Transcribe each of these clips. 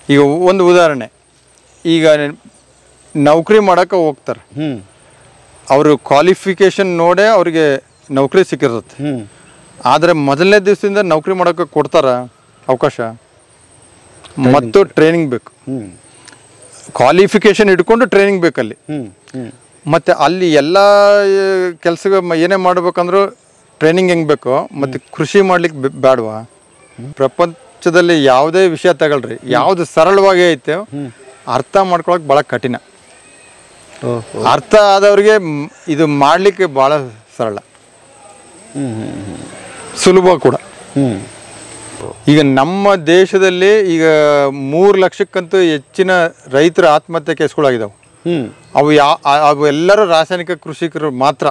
ಈಗ ಒಂದು ಉದಾಹರಣೆ ಈಗ ನೌಕರಿ ಮಾಡೋಕೆ ಹೋಗ್ತಾರೆ ಹ್ಞೂ ಅವರು ಕ್ವಾಲಿಫಿಕೇಷನ್ ನೋಡೇ ಅವ್ರಿಗೆ ನೌಕರಿ ಸಿಕ್ಕಿರುತ್ತೆ ಹ್ಞೂ ಆದರೆ ಮೊದಲನೇ ದಿವಸದಿಂದ ನೌಕರಿ ಮಾಡೋಕೆ ಕೊಡ್ತಾರ ಅವಕಾಶ ಮತ್ತು ಟ್ರೈನಿಂಗ್ ಬೇಕು ಹ್ಞೂ ಕ್ವಾಲಿಫಿಕೇಷನ್ ಇಟ್ಕೊಂಡು ಟ್ರೈನಿಂಗ್ ಬೇಕಲ್ಲಿ ಹ್ಞೂ ಹ್ಞೂ ಮತ್ತು ಅಲ್ಲಿ ಎಲ್ಲ ಕೆಲಸ ಏನೇ ಮಾಡ್ಬೇಕಂದ್ರೂ ಟ್ರೈನಿಂಗ್ ಹೆಂಗೆ ಬೇಕೋ ಮತ್ತು ಕೃಷಿ ಮಾಡ್ಲಿಕ್ಕೆ ಬೆ- ಬೇಡವಾ ಪ್ರಪಂಚದಲ್ಲಿ ಯಾವುದೇ ವಿಷಯ ತಗೊಳ್ರಿ ಯಾವುದು ಸರಳವಾಗಿ ಐತೆ ಅರ್ಥ ಮಾಡ್ಕೊಳಕ್ಕೆ ಭಾಳ ಕಠಿಣ ಓಹೋ ಅರ್ಥ ಆದವ್ರಿಗೆ ಮ್- ಇದು ಮಾಡಲಿಕ್ಕೆ ಭಾಳ ಸರಳ ಹ್ಞೂ ಹ್ಞೂ ಸುಲಭ ಕೂಡ ಹ್ಞೂ ಈಗ ನಮ್ಮ ದೇಶದಲ್ಲಿ ಈಗ ಮೂರು ಲಕ್ಷಕ್ಕಂತೂ ಹೆಚ್ಚಿನ ರೈತರ ಆತ್ಮಹತ್ಯೆ ಕೇಸ್ಗಳಾಗಿದ್ದಾವೆ ಹ್ಞೂ ಅವು ಯಾ ಆ- ಅವು ಎಲ್ಲರೂ ರಾಸಾಯನಿಕ ಕೃಷಿಕರು ಮಾತ್ರ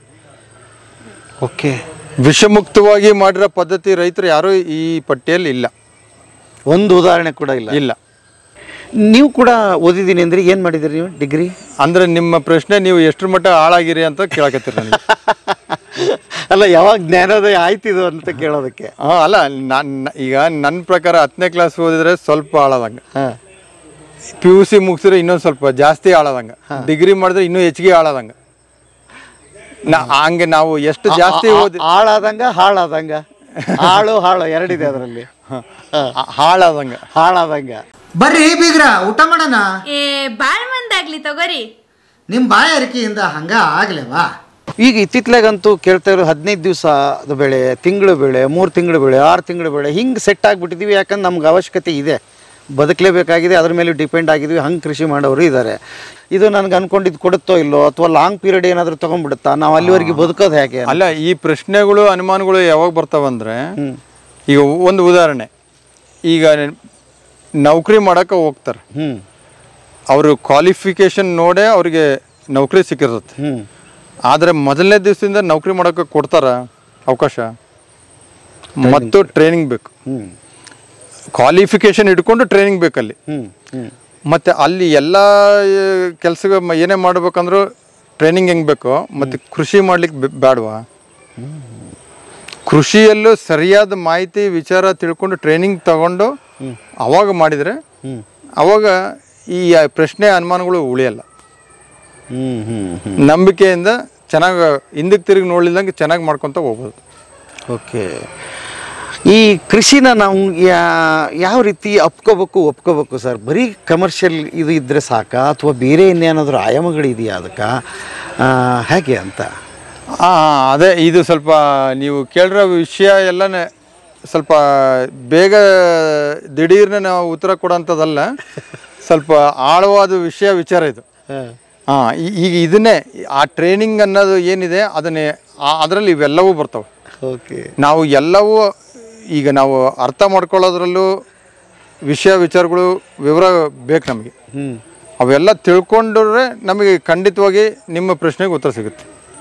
ಓಕೆ ವಿಷಮುಕ್ತವಾಗಿ ಮಾಡಿರೋ ಪದ್ಧತಿ ರೈತರು ಯಾರೂ ಈ ಪಟ್ಟಿಯಲ್ಲಿ ಇಲ್ಲ ಒಂದು ಉದಾಹರಣೆ ಕೂಡ ಇಲ್ಲ ಇಲ್ಲ ನೀವು ಕೂಡ ಓದಿದ್ದೀನಿ ಅಂದ್ರೆ ಏನು ಮಾಡಿದ್ದೀರಿ ನೀವು ಡಿಗ್ರಿ ಅಂದ್ರೆ ನಿಮ್ಮ ಪ್ರಶ್ನೆ ನೀವು ಎಷ್ಟರ ಮಟ್ಟ ಹಾಳಾಗಿರಿ ಅಂತ ಕೇಳಕತ್ತೀರಿ ನನಗೆ ಅಲ್ಲ ಯಾವಾಗ ಜ್ಞಾನೋದಯ ಆಯ್ತಿದು ಅಂತ ಕೇಳೋದಕ್ಕೆ ಹಾಂ ಅಲ್ಲ ನನ್ನ ಈಗ ನನ್ನ ಪ್ರಕಾರ ಹತ್ತನೇ ಕ್ಲಾಸ್ ಓದಿದ್ರೆ ಸ್ವಲ್ಪ ಹಾಳಾದಂಗೆ ಹಾಂ ಪಿ ಯು ಸಿ ಮುಗಿಸಿದ್ರೆ ಇನ್ನೊಂದು ಸ್ವಲ್ಪ ಜಾಸ್ತಿ ಹಾಳಾದಂಗೆ ಡಿಗ್ರಿ ಮಾಡಿದ್ರೆ ಇನ್ನೂ ಹೆಚ್ಚಿಗೆ ಹಾಳಾದಂಗೆ ನಾ ಹಂಗೆ ನಾವು ಎಷ್ಟು ಜಾಸ್ತಿ ಓದಿ ಹಾಳಾದಂಗ ಹಾಳಾದಂಗ ಹಾಳು ಹಾಳು ಎರಡಿದೆ ಅದರಲ್ಲಿ ಹಾ- ಹಾಳಾದಂಗೆ ಹಾಳಾದಂಗ ಬರ್ರಿ ಬೀಗ್ರ ಊಟ ಮಾಡೋಣ ಏ ಬಾಳ್ ಮಂದಾಗ್ಲಿ ತಗೋರಿ ನಿಮ್ಮ ಬಾಯ ಅರಿಕೆಯಿಂದ ಹಂಗ ಆಗ್ಲೇವಾ ಈಗ ಇತ್ತಿತ್ಲಾಗಂತೂ ಕೇಳ್ತಾ ಇರೋ ಹದಿನೈದು ದಿವಸದ ಬೆಳೆ ತಿಂಗಳು ಬೆಳೆ ಮೂರು ತಿಂಗಳು ಬೆಳೆ ಆರು ತಿಂಗಳು ಬೆಳೆ ಹಿಂಗೆ ಸೆಟ್ ಆಗಿಬಿಟ್ಟಿದ್ದೀವಿ ಯಾಕಂದ್ರೆ ನಮ್ಗೆ ಅವಶ್ಯಕತೆ ಇದೆ ಬದುಕಲೇಬೇಕಾಗಿದೆ ಅದ್ರ ಮೇಲೆ ಡಿಪೆಂಡ್ ಆಗಿದ್ವಿ ಹಂಗೆ ಕೃಷಿ ಮಾಡೋರು ಇದ್ದಾರೆ ಇದು ನನಗೆ ಅನ್ಕೊಂಡಿದ್ದು ಕೊಡುತ್ತೋ ಇಲ್ಲೋ ಅಥವಾ ಲಾಂಗ್ ಪೀರಿಯಡ್ ಏನಾದರೂ ತೊಗೊಂಡ್ಬಿಡುತ್ತಾ ನಾವು ಅಲ್ಲಿವರೆಗೆ ಬದುಕೋದು ಹೇಗೆ ಅಲ್ಲ ಈ ಪ್ರಶ್ನೆಗಳು ಅನುಮಾನಗಳು ಯಾವಾಗ ಬರ್ತಾವಂದ್ರೆ ಈಗ ಒಂದು ಉದಾಹರಣೆ ಈಗ ನೌಕರಿ ಮಾಡೋಕೆ ಹೋಗ್ತಾರೆ ಹ್ಞೂ ಅವರು ಕ್ವಾಲಿಫಿಕೇಷನ್ ನೋಡೇ ಅವ್ರಿಗೆ ನೌಕರಿ ಸಿಕ್ಕಿರುತ್ತೆ ಹ್ಞೂ ಆದರೆ ಮೊದಲನೇ ದಿವಸದಿಂದ ನೌಕರಿ ಮಾಡೋಕೆ ಕೊಡ್ತಾರ ಅವಕಾಶ ಮತ್ತು ಟ್ರೈನಿಂಗ್ ಬೇಕು ಹ್ಞೂ ಕ್ವಾಲಿಫಿಕೇಷನ್ ಇಟ್ಕೊಂಡು ಟ್ರೈನಿಂಗ್ ಬೇಕಲ್ಲಿ ಹ್ಞೂ ಹ್ಞೂ ಮತ್ತು ಅಲ್ಲಿ ಎಲ್ಲ ಕೆಲಸ ಏನೇ ಮಾಡ್ಬೇಕಂದ್ರೂ ಟ್ರೈನಿಂಗ್ ಹೆಂಗೆ ಬೇಕೋ ಮತ್ತು ಕೃಷಿ ಮಾಡ್ಲಿಕ್ಕೆ ಬೆ- ಬೇಡವಾ ಕೃಷಿಯಲ್ಲೂ ಸರಿಯಾದ ಮಾಹಿತಿ ವಿಚಾರ ತಿಳ್ಕೊಂಡು ಟ್ರೈನಿಂಗ್ ತಗೊಂಡು ಅವಾಗ ಮಾಡಿದರೆ ಅವಾಗ ಈ ಪ್ರಶ್ನೆ ಅನುಮಾನಗಳು ಉಳಿಯಲ್ಲ ಹ್ಞೂ ಹ್ಞೂ ಹ್ಞೂ ನಂಬಿಕೆಯಿಂದ ಚೆನ್ನಾಗಿ ಹಿಂದಕ್ಕೆ ತಿರುಗಿ ನೋಡ್ಲಿಲ್ದಂಗೆ ಚೆನ್ನಾಗಿ ಮಾಡ್ಕೊತ ಹೋಗ್ಬೋದು ಓಕೆ ಈ ಕೃಷಿನ ನಾವು ಯಾ- ಯಾವ ರೀತಿ ಅಪ್ಕೋಬೇಕು ಒಪ್ಕೋಬೇಕು ಸರ್ ಬರೀ ಕಮರ್ಷಿಯಲ್ ಇದು ಇದ್ದರೆ ಸಾಕಾ ಅಥವಾ ಬೇರೆ ಇನ್ನೇನಾದರೂ ಆಯಾಮಗಳಿದೆಯಾ ಅದಕ್ಕೆ ಹೇಗೆ ಅಂತ ಹಾಂ ಅದೇ ಇದು ಸ್ವಲ್ಪ ನೀವು ಕೇಳಿರೋ ವಿಷಯ ಎಲ್ಲನೇ ಸ್ವಲ್ಪ ಬೇಗ ದಿಢೀರ್ನ ನಾವು ಉತ್ತರ ಕೊಡೋಂಥದ್ದಲ್ಲ ಸ್ವಲ್ಪ ಆಳವಾದ ವಿಷಯ ವಿಚಾರ ಇದು ಹಾಂ ಈಗ ಇದನ್ನೇ ಆ ಟ್ರೈನಿಂಗ್ ಅನ್ನೋದು ಏನಿದೆ ಅದನ್ನೇ ಅದರಲ್ಲಿ ಇವೆಲ್ಲವೂ ಬರ್ತವೆ ಓಕೆ ನಾವು ಎಲ್ಲವೂ ಈಗ ನಾವು ಅರ್ಥ ಮಾಡ್ಕೊಳ್ಳೋದ್ರಲ್ಲೂ ವಿಷಯ ವಿಚಾರಗಳು ವಿವರ ಬೇಕು ನಮಗೆ ಹ್ಞೂ ಅವೆಲ್ಲ ತಿಳ್ಕೊಂಡ್ರೆ ನಮಗೆ ಖಂಡಿತವಾಗಿ ನಿಮ್ಮ ಪ್ರಶ್ನೆಗೆ ಉತ್ತರ ಸಿಗುತ್ತೆ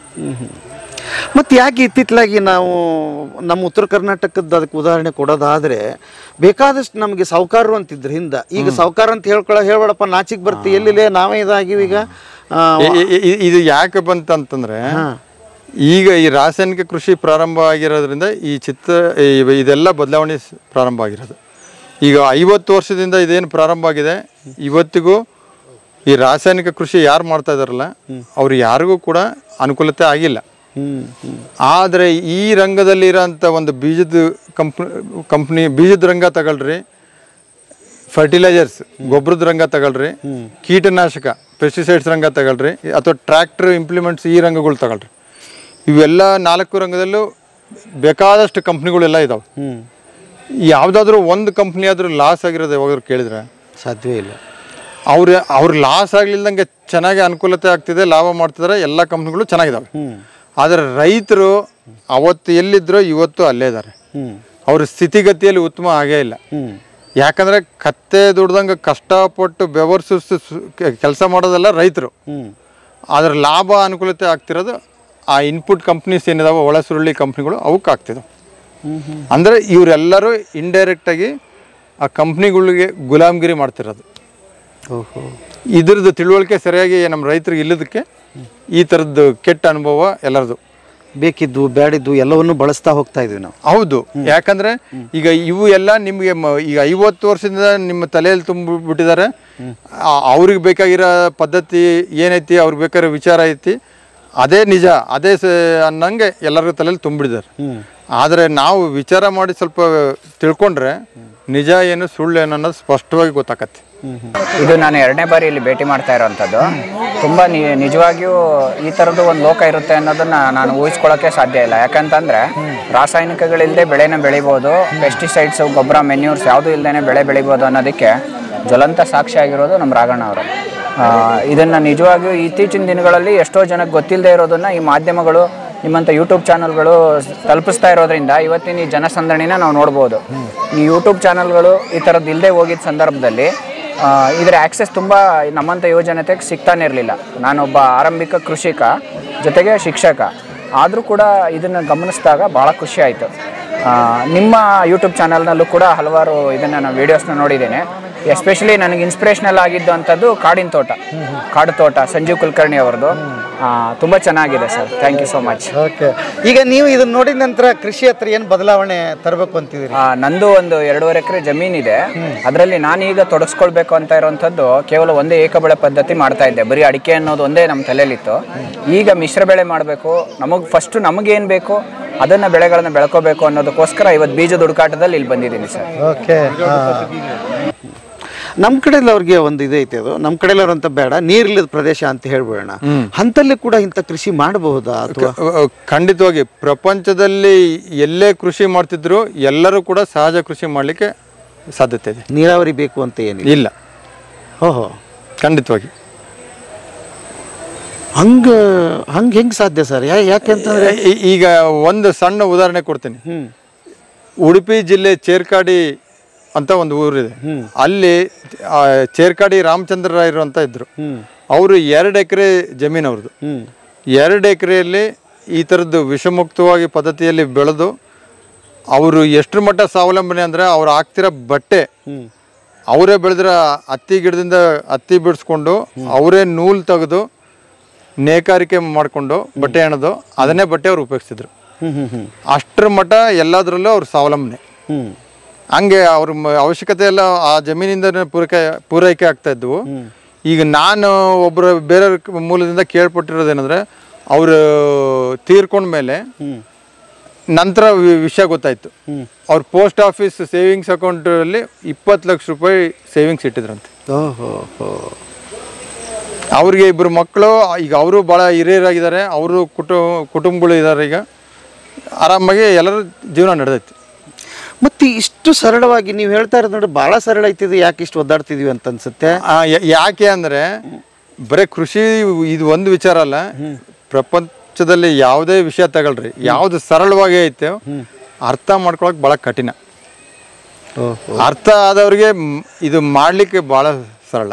ಮತ್ತು ಯಾಕೆ ಇತ್ತಿತ್ತಲಾಗಿ ನಾವು ನಮ್ಮ ಉತ್ತರ ಕರ್ನಾಟಕದ ಅದಕ್ಕೆ ಉದಾಹರಣೆ ಕೊಡೋದಾದರೆ ಬೇಕಾದಷ್ಟು ನಮಗೆ ಸಾವುಕಾರರು ಅಂತಿದ್ರು ಹಿಂದೆ ಈಗ ಸಾವುಕಾರ ಅಂತ ಹೇಳ್ಕೊಳ್ಳೋ ಹೇಳ್ಬೇಡಪ್ಪ ನಾಚಿಗೆ ಬರ್ತಿ ಎಲ್ಲಿದೆ ನಾವೇ ಇದಾಗಿವಿ ಈಗ ಆ, ಇ- ಇ- ಇ- ಇದು ಯಾಕೆ ಬಂತಂತಂದ್ರೆ ಈಗ ಈ ರಾಸಾಯನಿಕ ಕೃಷಿ ಪ್ರಾರಂಭ ಆಗಿರೋದ್ರಿಂದ ಈ ಚಿತ್ರ ಈ- ಇದೆಲ್ಲ ಬದಲಾವಣೆ ಸ್- ಪ್ರಾರಂಭ ಆಗಿರೋದು ಈಗ ಐವತ್ತು ವರ್ಷದಿಂದ ಇದೇನು ಪ್ರಾರಂಭ ಆಗಿದೆ ಇವತ್ತಿಗೂ ಈ ರಾಸಾಯನಿಕ ಕೃಷಿ ಯಾರು ಮಾಡ್ತಾ ಇದಾರಲ್ಲ ಅವ್ರು ಯಾರಿಗೂ ಕೂಡ ಅನುಕೂಲತೆ ಆಗಿಲ್ಲ ಹ್ಮ್ ಹ್ಮ್ ಆದರೆ ಈ ರಂಗದಲ್ಲಿ ಇರೋಂಥ ಒಂದು ಬೀಜದ ಕಂಪ್ನಿ ಕಂಪ್ನಿ ಬೀಜದ ರಂಗ ತಗೊಳ್ರಿ ಫರ್ಟಿಲೈಸರ್ಸ್ ಗೊಬ್ಬರದ ರಂಗ ತಗೊಳ್ರಿ ಕೀಟನಾಶಕ ಪೆಸ್ಟಿಸೈಡ್ಸ್ ರಂಗ ತಗೊಳ್ರಿ ಅಥವಾ ಟ್ರ್ಯಾಕ್ಟರ್ ಇಂಪ್ಲಿಮೆಂಟ್ಸ್ ಈ ರಂಗಗಳು ತಗೊಳ್ರಿ ಇವೆಲ್ಲ ನಾಲ್ಕು ರಂಗದಲ್ಲೂ ಬೇಕಾದಷ್ಟು ಕಂಪ್ನಿಗಳೆಲ್ಲ ಇದಾವೆ ಹ್ಮ್ ಯಾವುದಾದ್ರೂ ಒಂದು ಕಂಪ್ನಿ ಆದರೂ ಲಾಸ್ ಆಗಿರೋದು ಯಾವಾಗಾದ್ರೂ ಕೇಳಿದ್ರೆ ಸಾಧ್ಯವೇ ಇಲ್ಲ ಅವ್ರ ಅವ್ರ ಲಾಸ್ ಆಗ್ಲಿಲ್ದಂಗೆ ಚೆನ್ನಾಗಿ ಅನುಕೂಲತೆ ಆಗ್ತಿದೆ ಲಾಭ ಮಾಡ್ತಿದ್ದಾರೆ ಎಲ್ಲ ಕಂಪ್ನಿಗಳು ಚೆನ್ನಾಗಿದ್ದಾವೆ ಆದರೆ ರೈತರು ಅವತ್ತು ಎಲ್ಲಿದ್ರೋ ಇವತ್ತು ಅಲ್ಲೇ ಇದ್ದಾರೆ ಹ್ಮ್ ಅವ್ರ ಸ್ಥಿತಿಗತಿಯಲ್ಲಿ ಉತ್ತಮ ಆಗೇ ಇಲ್ಲ ಹ್ಮ್ ಯಾಕಂದ್ರೆ ಕತ್ತೆ ದುಡ್ದಂಗೆ ಕಷ್ಟಪಟ್ಟು ಬೆವರ್ಸು ಕೆಲಸ ಮಾಡೋದೆಲ್ಲ ರೈತರು ಹ್ಮ್ ಅದ್ರ ಲಾಭ ಅನುಕೂಲತೆ ಆಗ್ತಿರೋದು ಆ ಇನ್ಪುಟ್ ಕಂಪ್ನೀಸ್ ಏನಿದಾವೆ ಒಳ ಸುರುಳಿ ಕಂಪ್ನಿಗಳು ಅವಕ್ಕೆ ಆಗ್ತಿದಾವೆ ಅಂದರೆ ಇವರೆಲ್ಲರೂ ಇಂಡೈರೆಕ್ಟಾಗಿ ಆ ಕಂಪ್ನಿಗಳಿಗೆ ಗುಲಾಮ್ಗಿರಿ ಮಾಡ್ತಿರೋದು ಓಹೋ ಇದ್ರದ್ದು ತಿಳುವಳಿಕೆ ಸರಿಯಾಗಿ ನಮ್ಮ ರೈತರಿಗೆ ಇಲ್ಲದಕ್ಕೆ ಈ ಥರದ್ದು ಕೆಟ್ಟ ಅನುಭವ ಎಲ್ಲರದು ಬೇಕಿದ್ದು ಬೇಡಿದ್ದು ಎಲ್ಲವನ್ನೂ ಬಳಸ್ತಾ ಹೋಗ್ತಾ ಇದೀವಿ ನಾವು ಹೌದು ಯಾಕಂದ್ರೆ ಈಗ ಇವು ಎಲ್ಲ ನಿಮಗೆ ಮ- ಈಗ ಐವತ್ತು ವರ್ಷದಿಂದ ನಿಮ್ಮ ತಲೆಯಲ್ಲಿ ತುಂಬಿಬಿಟ್ಟಿದ್ದಾರೆ ಅವ್ರಿಗೆ ಬೇಕಾಗಿರೋ ಪದ್ಧತಿ ಏನೈತಿ ಅವ್ರಿಗೆ ಬೇಕಾಗಿರೋ ವಿಚಾರ ಐತಿ ಅದೇ ನಿಜ ಅದೇ ಸ ಅನ್ನಂಗೆ ಎಲ್ಲರಿಗೂ ತಲೆಯಲ್ಲಿ ತುಂಬಿಡಿದ್ದಾರೆ ಆದರೆ ನಾವು ವಿಚಾರ ಮಾಡಿ ಸ್ವಲ್ಪ ತಿಳ್ಕೊಂಡ್ರೆ ನಿಜ ಏನು ಸುಳ್ಳು ಏನು ಅನ್ನೋದು ಸ್ಪಷ್ಟವಾಗಿ ಗೊತ್ತಾಕತ್ತೆ ಇದು ನಾನು ಎರಡನೇ ಬಾರಿ ಇಲ್ಲಿ ಭೇಟಿ ಮಾಡ್ತಾ ಇರೋವಂಥದ್ದು ತುಂಬ ನಿ ನಿಜವಾಗಿಯೂ ಈ ಥರದ್ದು ಒಂದು ಲೋಕ ಇರುತ್ತೆ ಅನ್ನೋದನ್ನ ನಾನು ಊಹಿಸ್ಕೊಳ್ಳೋಕ್ಕೆ ಸಾಧ್ಯ ಇಲ್ಲ ಯಾಕಂತಂದರೆ ರಾಸಾಯನಿಕಗಳಿಲ್ಲದೆ ಬೆಳೆನ ಬೆಳಿಬೋದು ಪೆಸ್ಟಿಸೈಡ್ಸ್ ಗೊಬ್ಬರ ಮೆನ್ಯೂರ್ಸ್ ಯಾವುದೂ ಇಲ್ಲದೇ ಬೆಳೆ ಬೆಳಿಬೋದು ಅನ್ನೋದಕ್ಕೆ ಜ್ವಲಂತ ಸಾಕ್ಷಿ ಆಗಿರೋದು ನಮ್ಮ ರಾಘಣ್ಣ ಅವರು ಇದನ್ನು ನಿಜವಾಗಿಯೂ ಇತ್ತೀಚಿನ ದಿನಗಳಲ್ಲಿ ಎಷ್ಟೋ ಜನಕ್ಕೆ ಗೊತ್ತಿಲ್ಲದೆ ಇರೋದನ್ನು ಈ ಮಾಧ್ಯಮಗಳು ನಿಮ್ಮಂಥ ಯೂಟ್ಯೂಬ್ ಚಾನಲ್ಗಳು ತಲುಪಿಸ್ತಾ ಇರೋದ್ರಿಂದ ಇವತ್ತಿನ ಈ ಜನಸಂದಣಿನ ನಾವು ನೋಡ್ಬೋದು ಈ ಯೂಟ್ಯೂಬ್ ಚಾನಲ್ಗಳು ಈ ಥರದ್ದು ಇಲ್ಲದೆ ಹೋಗಿದ್ದ ಸಂದರ್ಭದಲ್ಲಿ ಆ, ಇದರ ಆಕ್ಸೆಸ್ ತುಂಬ ನಮ್ಮಂಥ ಯುವಜನತೆಗೆ ಸಿಗ್ತಾನೆ ಇರಲಿಲ್ಲ ನಾನೊಬ್ಬ ಆರಂಭಿಕ ಕೃಷಿಕ ಜೊತೆಗೆ ಶಿಕ್ಷಕ ಆದರೂ ಕೂಡ ಇದನ್ನು ಗಮನಿಸಿದಾಗ ಭಾಳ ಖುಷಿ ಆಯಿತು ನಿಮ್ಮ ಯೂಟ್ಯೂಬ್ ಚಾನಲ್ನಲ್ಲೂ ಕೂಡ ಹಲವಾರು ಇದನ್ನು ನಾನು ವೀಡಿಯೋಸ್ನ ನೋಡಿದ್ದೇನೆ ಎಸ್ಪೆಷಲಿ ನನಗೆ ಇನ್ಸ್ಪಿರೇಷನಲ್ ಆಗಿದ್ದು ಅಂಥದ್ದು ಕಾಡಿನ ತೋಟ ಕಾಡು ತೋಟ ಸಂಜೀವ್ ಕುಲಕರ್ಣಿ ಅವರದು ತುಂಬ ಚೆನ್ನಾಗಿದೆ sir thank you so much okay ಈಗ ನೀವು ಇದನ್ನ ನೋಡಿದ ನಂತರ ಕೃಷಿ ಹತ್ರ ಏನು ಬದಲಾವಣೆ ತರಬೇಕು ಅಂತಿದ್ದೀರಿ ಆ, ನಂದು ಒಂದು ಎರಡೂವರೆ ಎಕರೆ ಜಮೀನಿದೆ ಅದರಲ್ಲಿ ನಾನೀಗ ತೊಡಗಿಸ್ಕೊಳ್ಬೇಕು ಅಂತ ಇರೋವಂಥದ್ದು ಕೇವಲ ಒಂದೇ ಏಕಬೆಳೆ ಪದ್ಧತಿ ಮಾಡ್ತಾ ಇದ್ದೆ ಬರೀ ಅಡಿಕೆ ಅನ್ನೋದು ಒಂದೇ ನಮ್ಮ ತಲೆಯಲ್ಲಿತ್ತು ಈಗ ಮಿಶ್ರ ಬೆಳೆ ಮಾಡಬೇಕು ನಮಗೆ ಫಸ್ಟು ನಮಗೇನು ಬೇಕು ಅದನ್ನು ಬೆಳೆಗಳನ್ನು ಬೆಳ್ಕೋಬೇಕು ಅನ್ನೋದಕ್ಕೋಸ್ಕರ ಇವತ್ತು ಬೀಜದ ಹುಡುಕಾಟದಲ್ಲಿ ಇಲ್ಲಿ ಬಂದಿದ್ದೀನಿ ಸರ್ ಓಕೆ ನಮ್ಮ ಕಡೆಯಲ್ಲಿ ಅವ್ರಿಗೆ ಒಂದು ಇದೈತೆ ಅದು ನಮ್ಮ ಕಡೆಯಲ್ಲಿ ಅವ್ರಂತ ಬೇಡ ನೀರಿಲ್ಲದ ಪ್ರದೇಶ ಅಂತ ಹೇಳ್ಬೇಡ ಅಂತಲ್ಲಿ ಕೂಡ ಇಂಥ ಕೃಷಿ ಮಾಡಬಹುದಾ ಅಥವಾ ಅಹ್ ಖಂಡಿತವಾಗಿ ಪ್ರಪಂಚದಲ್ಲಿ ಎಲ್ಲೇ ಕೃಷಿ ಮಾಡ್ತಿದ್ರು ಎಲ್ಲರೂ ಕೂಡ ಸಹಜ ಕೃಷಿ ಮಾಡಲಿಕ್ಕೆ ಸಾಧ್ಯತೆ ಇದೆ ನೀರಾವರಿ ಬೇಕು ಅಂತ ಏನಿಲ್ಲ ಇಲ್ಲ ಓಹೋ ಖಂಡಿತವಾಗಿ ಹಂಗ ಹಂಗ ಹೆಂಗ್ ಸಾಧ್ಯ ಸರ್ ಯಾ ಯಾಕೆ ಅಂತಂದ್ರೆ ಈ- ಈಗ ಒಂದು ಸಣ್ಣ ಉದಾಹರಣೆ ಕೊಡ್ತೀನಿ ಉಡುಪಿ ಜಿಲ್ಲೆ ಚೇರ್ಕಾಡಿ ಅಂತ ಒಂದು ಊರಿದೆ ಅಲ್ಲಿ ಆ, ಚೇರ್ಕಾಡಿ ರಾಮಚಂದ್ರ ರಾಯರು ಅಂತ ಇದ್ರು ಅವರು ಎರಡು ಎಕರೆ ಜಮೀನು ಅವ್ರದ್ದು ಎರಡು ಎಕರೆಯಲ್ಲಿ ಈ ಥರದ್ದು ವಿಷಮುಕ್ತವಾಗಿ ಪದ್ಧತಿಯಲ್ಲಿ ಬೆಳೆದು ಅವರು ಎಷ್ಟರ ಮಟ್ಟ ಸ್ವಾವಲಂಬನೆ ಅಂದರೆ ಅವ್ರು ಹಾಕ್ತಿರೋ ಬಟ್ಟೆ ಅವರೇ ಬೆಳೆದಿರೋ ಹತ್ತಿ ಗಿಡದಿಂದ ಹತ್ತಿ ಬಿಡಿಸ್ಕೊಂಡು ಅವರೇ ನೂಲು ತೆಗೆದು ನೇಕಾರಿಕೆ ಮಾಡಿಕೊಂಡು ಬಟ್ಟೆ ಹೆಣದು ಅದನ್ನೇ ಬಟ್ಟೆ ಅವ್ರು ಉಪಯೋಗಿಸ್ತಿದ್ರು ಅಷ್ಟರ ಮಟ್ಟ ಎಲ್ಲದರಲ್ಲೂ ಅವ್ರು ಸ್ವಾವಲಂಬನೆ ಹಂಗೆ ಅವ್ರ ಮ- ಅವಶ್ಯಕತೆ ಎಲ್ಲ ಆ ಜಮೀನಿಂದ ಪೂರೈಕೆ ಪೂರೈಕೆ ಆಗ್ತಾ ಇದ್ವು ಈಗ ನಾನು ಒಬ್ಬರ ಬೇರೆ ಮೂಲದಿಂದ ಕೇಳ್ಪಟ್ಟಿರೋದೇನೆಂದ್ರೆ ಅವರು ತೀರ್ಕೊಂಡ್ಮೇಲೆ ನಂತರ ವಿ- ವಿಷಯ ಗೊತ್ತಾಯ್ತು ಅವ್ರ ಪೋಸ್ಟ್ ಆಫೀಸ್ ಸೇವಿಂಗ್ಸ್ ಅಕೌಂಟಲ್ಲಿ ಇಪ್ಪತ್ತು ಲಕ್ಷ ರೂಪಾಯಿ ಸೇವಿಂಗ್ಸ್ ಇಟ್ಟಿದ್ರಂತೆ ಓಹೋ ಹೋ ಅವ್ರಿಗೆ ಇಬ್ಬರು ಮಕ್ಕಳು ಈಗ ಅವರು ಭಾಳ ಹಿರಿಯರಾಗಿದ್ದಾರೆ ಅವರು ಕುಟುಂಬ ಕುಟುಂಬಗಳು ಇದ್ದಾರೆ ಈಗ ಆರಾಮಾಗಿ ಎಲ್ಲರ ಜೀವನ ನಡೆದೈತಿ ಮತ್ತೆ ಇಷ್ಟು ಸರಳವಾಗಿ ನೀವು ಹೇಳ್ತಾ ಇರೋದು ನೋಡಿ ಬಹಳ ಸರಳ ಐತಿದು ಯಾಕೆ ಇಷ್ಟು ಒದ್ದಾಡ್ತಿದೀವಿ ಅಂತ ಅನ್ಸುತ್ತೆ ಆ, ಯ- ಯಾಕೆ ಅಂದರೆ ಬರೀ ಕೃಷಿ ಇದು ಒಂದು ವಿಚಾರ ಅಲ್ಲ ಪ್ರಪಂಚದಲ್ಲಿ ಯಾವುದೇ ವಿಷಯ ತಗೊಳ್ರಿ ಯಾವ್ದು ಸರಳವಾಗಿ ಐತೆ ಅರ್ಥ ಮಾಡ್ಕೊಳಕ್ ಭಾಳ ಕಠಿಣ ಓಹೋ ಅರ್ಥ ಆದವ್ರಿಗೆ ಮ್- ಇದು ಮಾಡಲಿಕ್ಕೆ ಭಾಳ ಸರಳ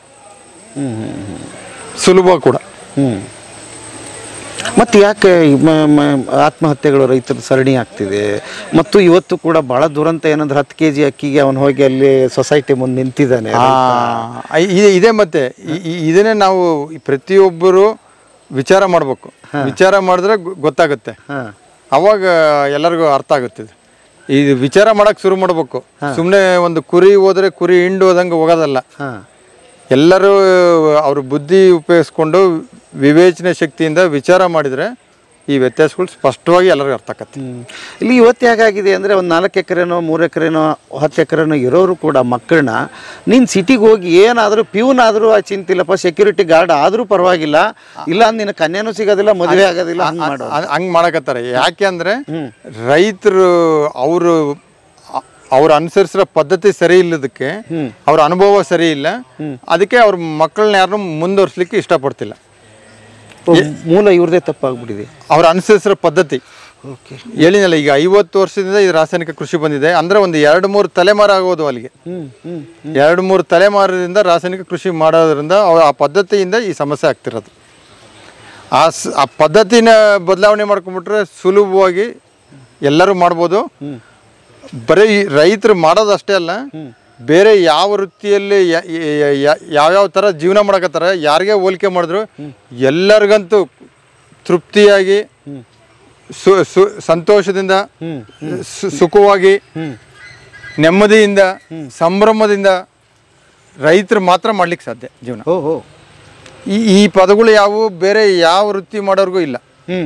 ಸುಲಭ ಕೂಡ ಹ್ಮ್ ಮತ್ತೆ ಯಾಕೆ ಈ ಮ- ಮ- ಆತ್ಮಹತ್ಯೆಗಳು ರೈತರ ಸರಣಿ ಆಗ್ತಿದೆ ಮತ್ತು ಇವತ್ತು ಕೂಡ ಬಹಳ ದುರಂತ ಏನಂದ್ರೆ ಹತ್ತು ಕೆ ಜಿ ಅಕ್ಕಿಗೆ ಅವನು ಹೋಗಿ ಅಲ್ಲಿ ಸೊಸೈಟಿ ಮುಂದೆ ನಿಂತಿದ್ದಾನೆ ಆ, ಇದೆ ಇದೆ ಮತ್ತೆ ಈ- ಈ- ಇದನ್ನೇ ನಾವು ಈ ಪ್ರತಿಯೊಬ್ಬರು ವಿಚಾರ ಮಾಡ್ಬೇಕು ವಿಚಾರ ಮಾಡಿದ್ರೆ ಗೊ- ಗೊತ್ತಾಗುತ್ತೆ ಹಾ ಅವಾಗ ಎಲ್ಲರಿಗೂ ಅರ್ಥ ಆಗುತ್ತೆ ಇದು. ಇದು ವಿಚಾರ ಮಾಡಕ್ ಶುರು ಮಾಡ್ಬೇಕು ಸುಮ್ಮನೆ ಒಂದು ಕುರಿ ಹೋದ್ರೆ ಕುರಿ ಹಿಂಡು ಹೋದಂಗೆ ಹೋಗೋದಲ್ಲ ಹಾ ಎಲ್ಲರೂ ಅವ್ರ ಬುದ್ಧಿ ಉಪಯೋಗಿಸ್ಕೊಂಡು ವಿವೇಚನೆ ಶಕ್ತಿಯಿಂದ ವಿಚಾರ ಮಾಡಿದ್ರೆ ಈ ವ್ಯತ್ಯಾಸಗಳು ಸ್ಪಷ್ಟವಾಗಿ ಎಲ್ಲರಿಗೂ ಅರ್ಥ ಆಕತ್ತೆ ಹ್ಮ್. ಇಲ್ಲಿ ಇವತ್ತು ಹೇಗಾಗಿದೆ ಅಂದರೆ ಒಂದು ನಾಲ್ಕು ಎಕರೆನೋ ಮೂರು ಎಕರೆನೋ ಹತ್ತು ಎಕರೆನೋ ಇರೋರು ಕೂಡ ಮಕ್ಕಳನ್ನ ನೀನು ಸಿಟಿಗೆ ಹೋಗಿ ಏನಾದರೂ ಪ್ಯೂನ್ ಆದರೂ ಆ ಚಿಂತಿಲ್ಲಪ್ಪ ಸೆಕ್ಯೂರಿಟಿ ಗಾರ್ಡ್ ಆದರೂ ಪರವಾಗಿಲ್ಲ ಇಲ್ಲ ನಿನ್ನ ಕನ್ಯಾನೂ ಸಿಗೋದಿಲ್ಲ ಮದುವೆ ಆಗೋದಿಲ್ಲ ಹಂಗೆ ಮಾಡೋ ಅ- ಹಂಗ್ ಮಾಡಕತ್ತಾರೆ ಯಾಕೆ ಅಂದ್ರೆ ರೈತರು ಅವರು ಅವ್ರು ಅನುಸರಿಸಿರೋ ಪದ್ಧತಿ ಸರಿ ಇಲ್ಲದಕ್ಕೆ ಅವ್ರ ಅನುಭವ ಸರಿ ಇಲ್ಲ ಅದಕ್ಕೆ ಅವ್ರ ಮಕ್ಕಳನ್ನ ಯಾರನ್ನೂ ಮುಂದುವರ್ಸ್ಲಿಕ್ಕೆ ಇಷ್ಟಪಡ್ತಿಲ್ಲ ಮೂಲ ಇವ್ರದೇ ತಪ್ಪಾಗ್ಬಿಟ್ಟಿದೆ ಅವ್ರ ಅನುಸರಿಸಿರೋ ಪದ್ಧತಿ ಓಕೆ ಹೇಳಿನಲ್ಲ ಈಗ ಐವತ್ತು ವರ್ಷದಿಂದ ಇದು ರಾಸಾಯನಿಕ ಕೃಷಿ ಬಂದಿದೆ ಅಂದ್ರೆ ಒಂದು ಎರಡು ಮೂರು ತಲೆಮಾರು ಆಗೋದು ಅಲ್ಲಿಗೆ ಹ್ಞೂ ಹ್ಞೂ ಎರಡು ಮೂರು ತಲೆಮಾರದಿಂದ ರಾಸಾಯನಿಕ ಕೃಷಿ ಮಾಡೋದ್ರಿಂದ ಅವ್ರ ಆ ಪದ್ಧತಿಯಿಂದ ಈ ಸಮಸ್ಯೆ ಆಗ್ತಿರೋದು ಆ ಸ್ ಆ ಪದ್ಧತಿನ ಬದಲಾವಣೆ ಮಾಡ್ಕೊಂಡ್ಬಿಟ್ರೆ ಸುಲಭವಾಗಿ ಎಲ್ಲರೂ ಮಾಡ್ಬೋದು ಬರೀ ಈ ರೈತರು ಮಾಡೋದು ಅಷ್ಟೇ ಅಲ್ಲ ಬೇರೆ ಯಾವ ವೃತ್ತಿಯಲ್ಲಿ ಯ- ಯ- ಯ- ಯಾವ್ಯಾವ ಥರ ಜೀವನ ಮಾಡಕತ್ತಾರ ಯಾರಿಗೆ ಹೋಲಿಕೆ ಮಾಡಿದ್ರು ಎಲ್ಲರಿಗಂತೂ ತೃಪ್ತಿಯಾಗಿ ಸು ಸು ಸಂತೋಷದಿಂದ ಸು- ಸುಖವಾಗಿ ನೆಮ್ಮದಿಯಿಂದ ಸಂಭ್ರಮದಿಂದ ರೈತರು ಮಾತ್ರ ಮಾಡ್ಲಿಕ್ಕೆ ಸಾಧ್ಯ ಜೀವನ ಓ ಹೋ ಈ ಈ ಪದಗಳು ಯಾವುವು ಬೇರೆ ಯಾವ ವೃತ್ತಿ ಮಾಡೋರ್ಗೂ ಇಲ್ಲ ಹ್ಮ್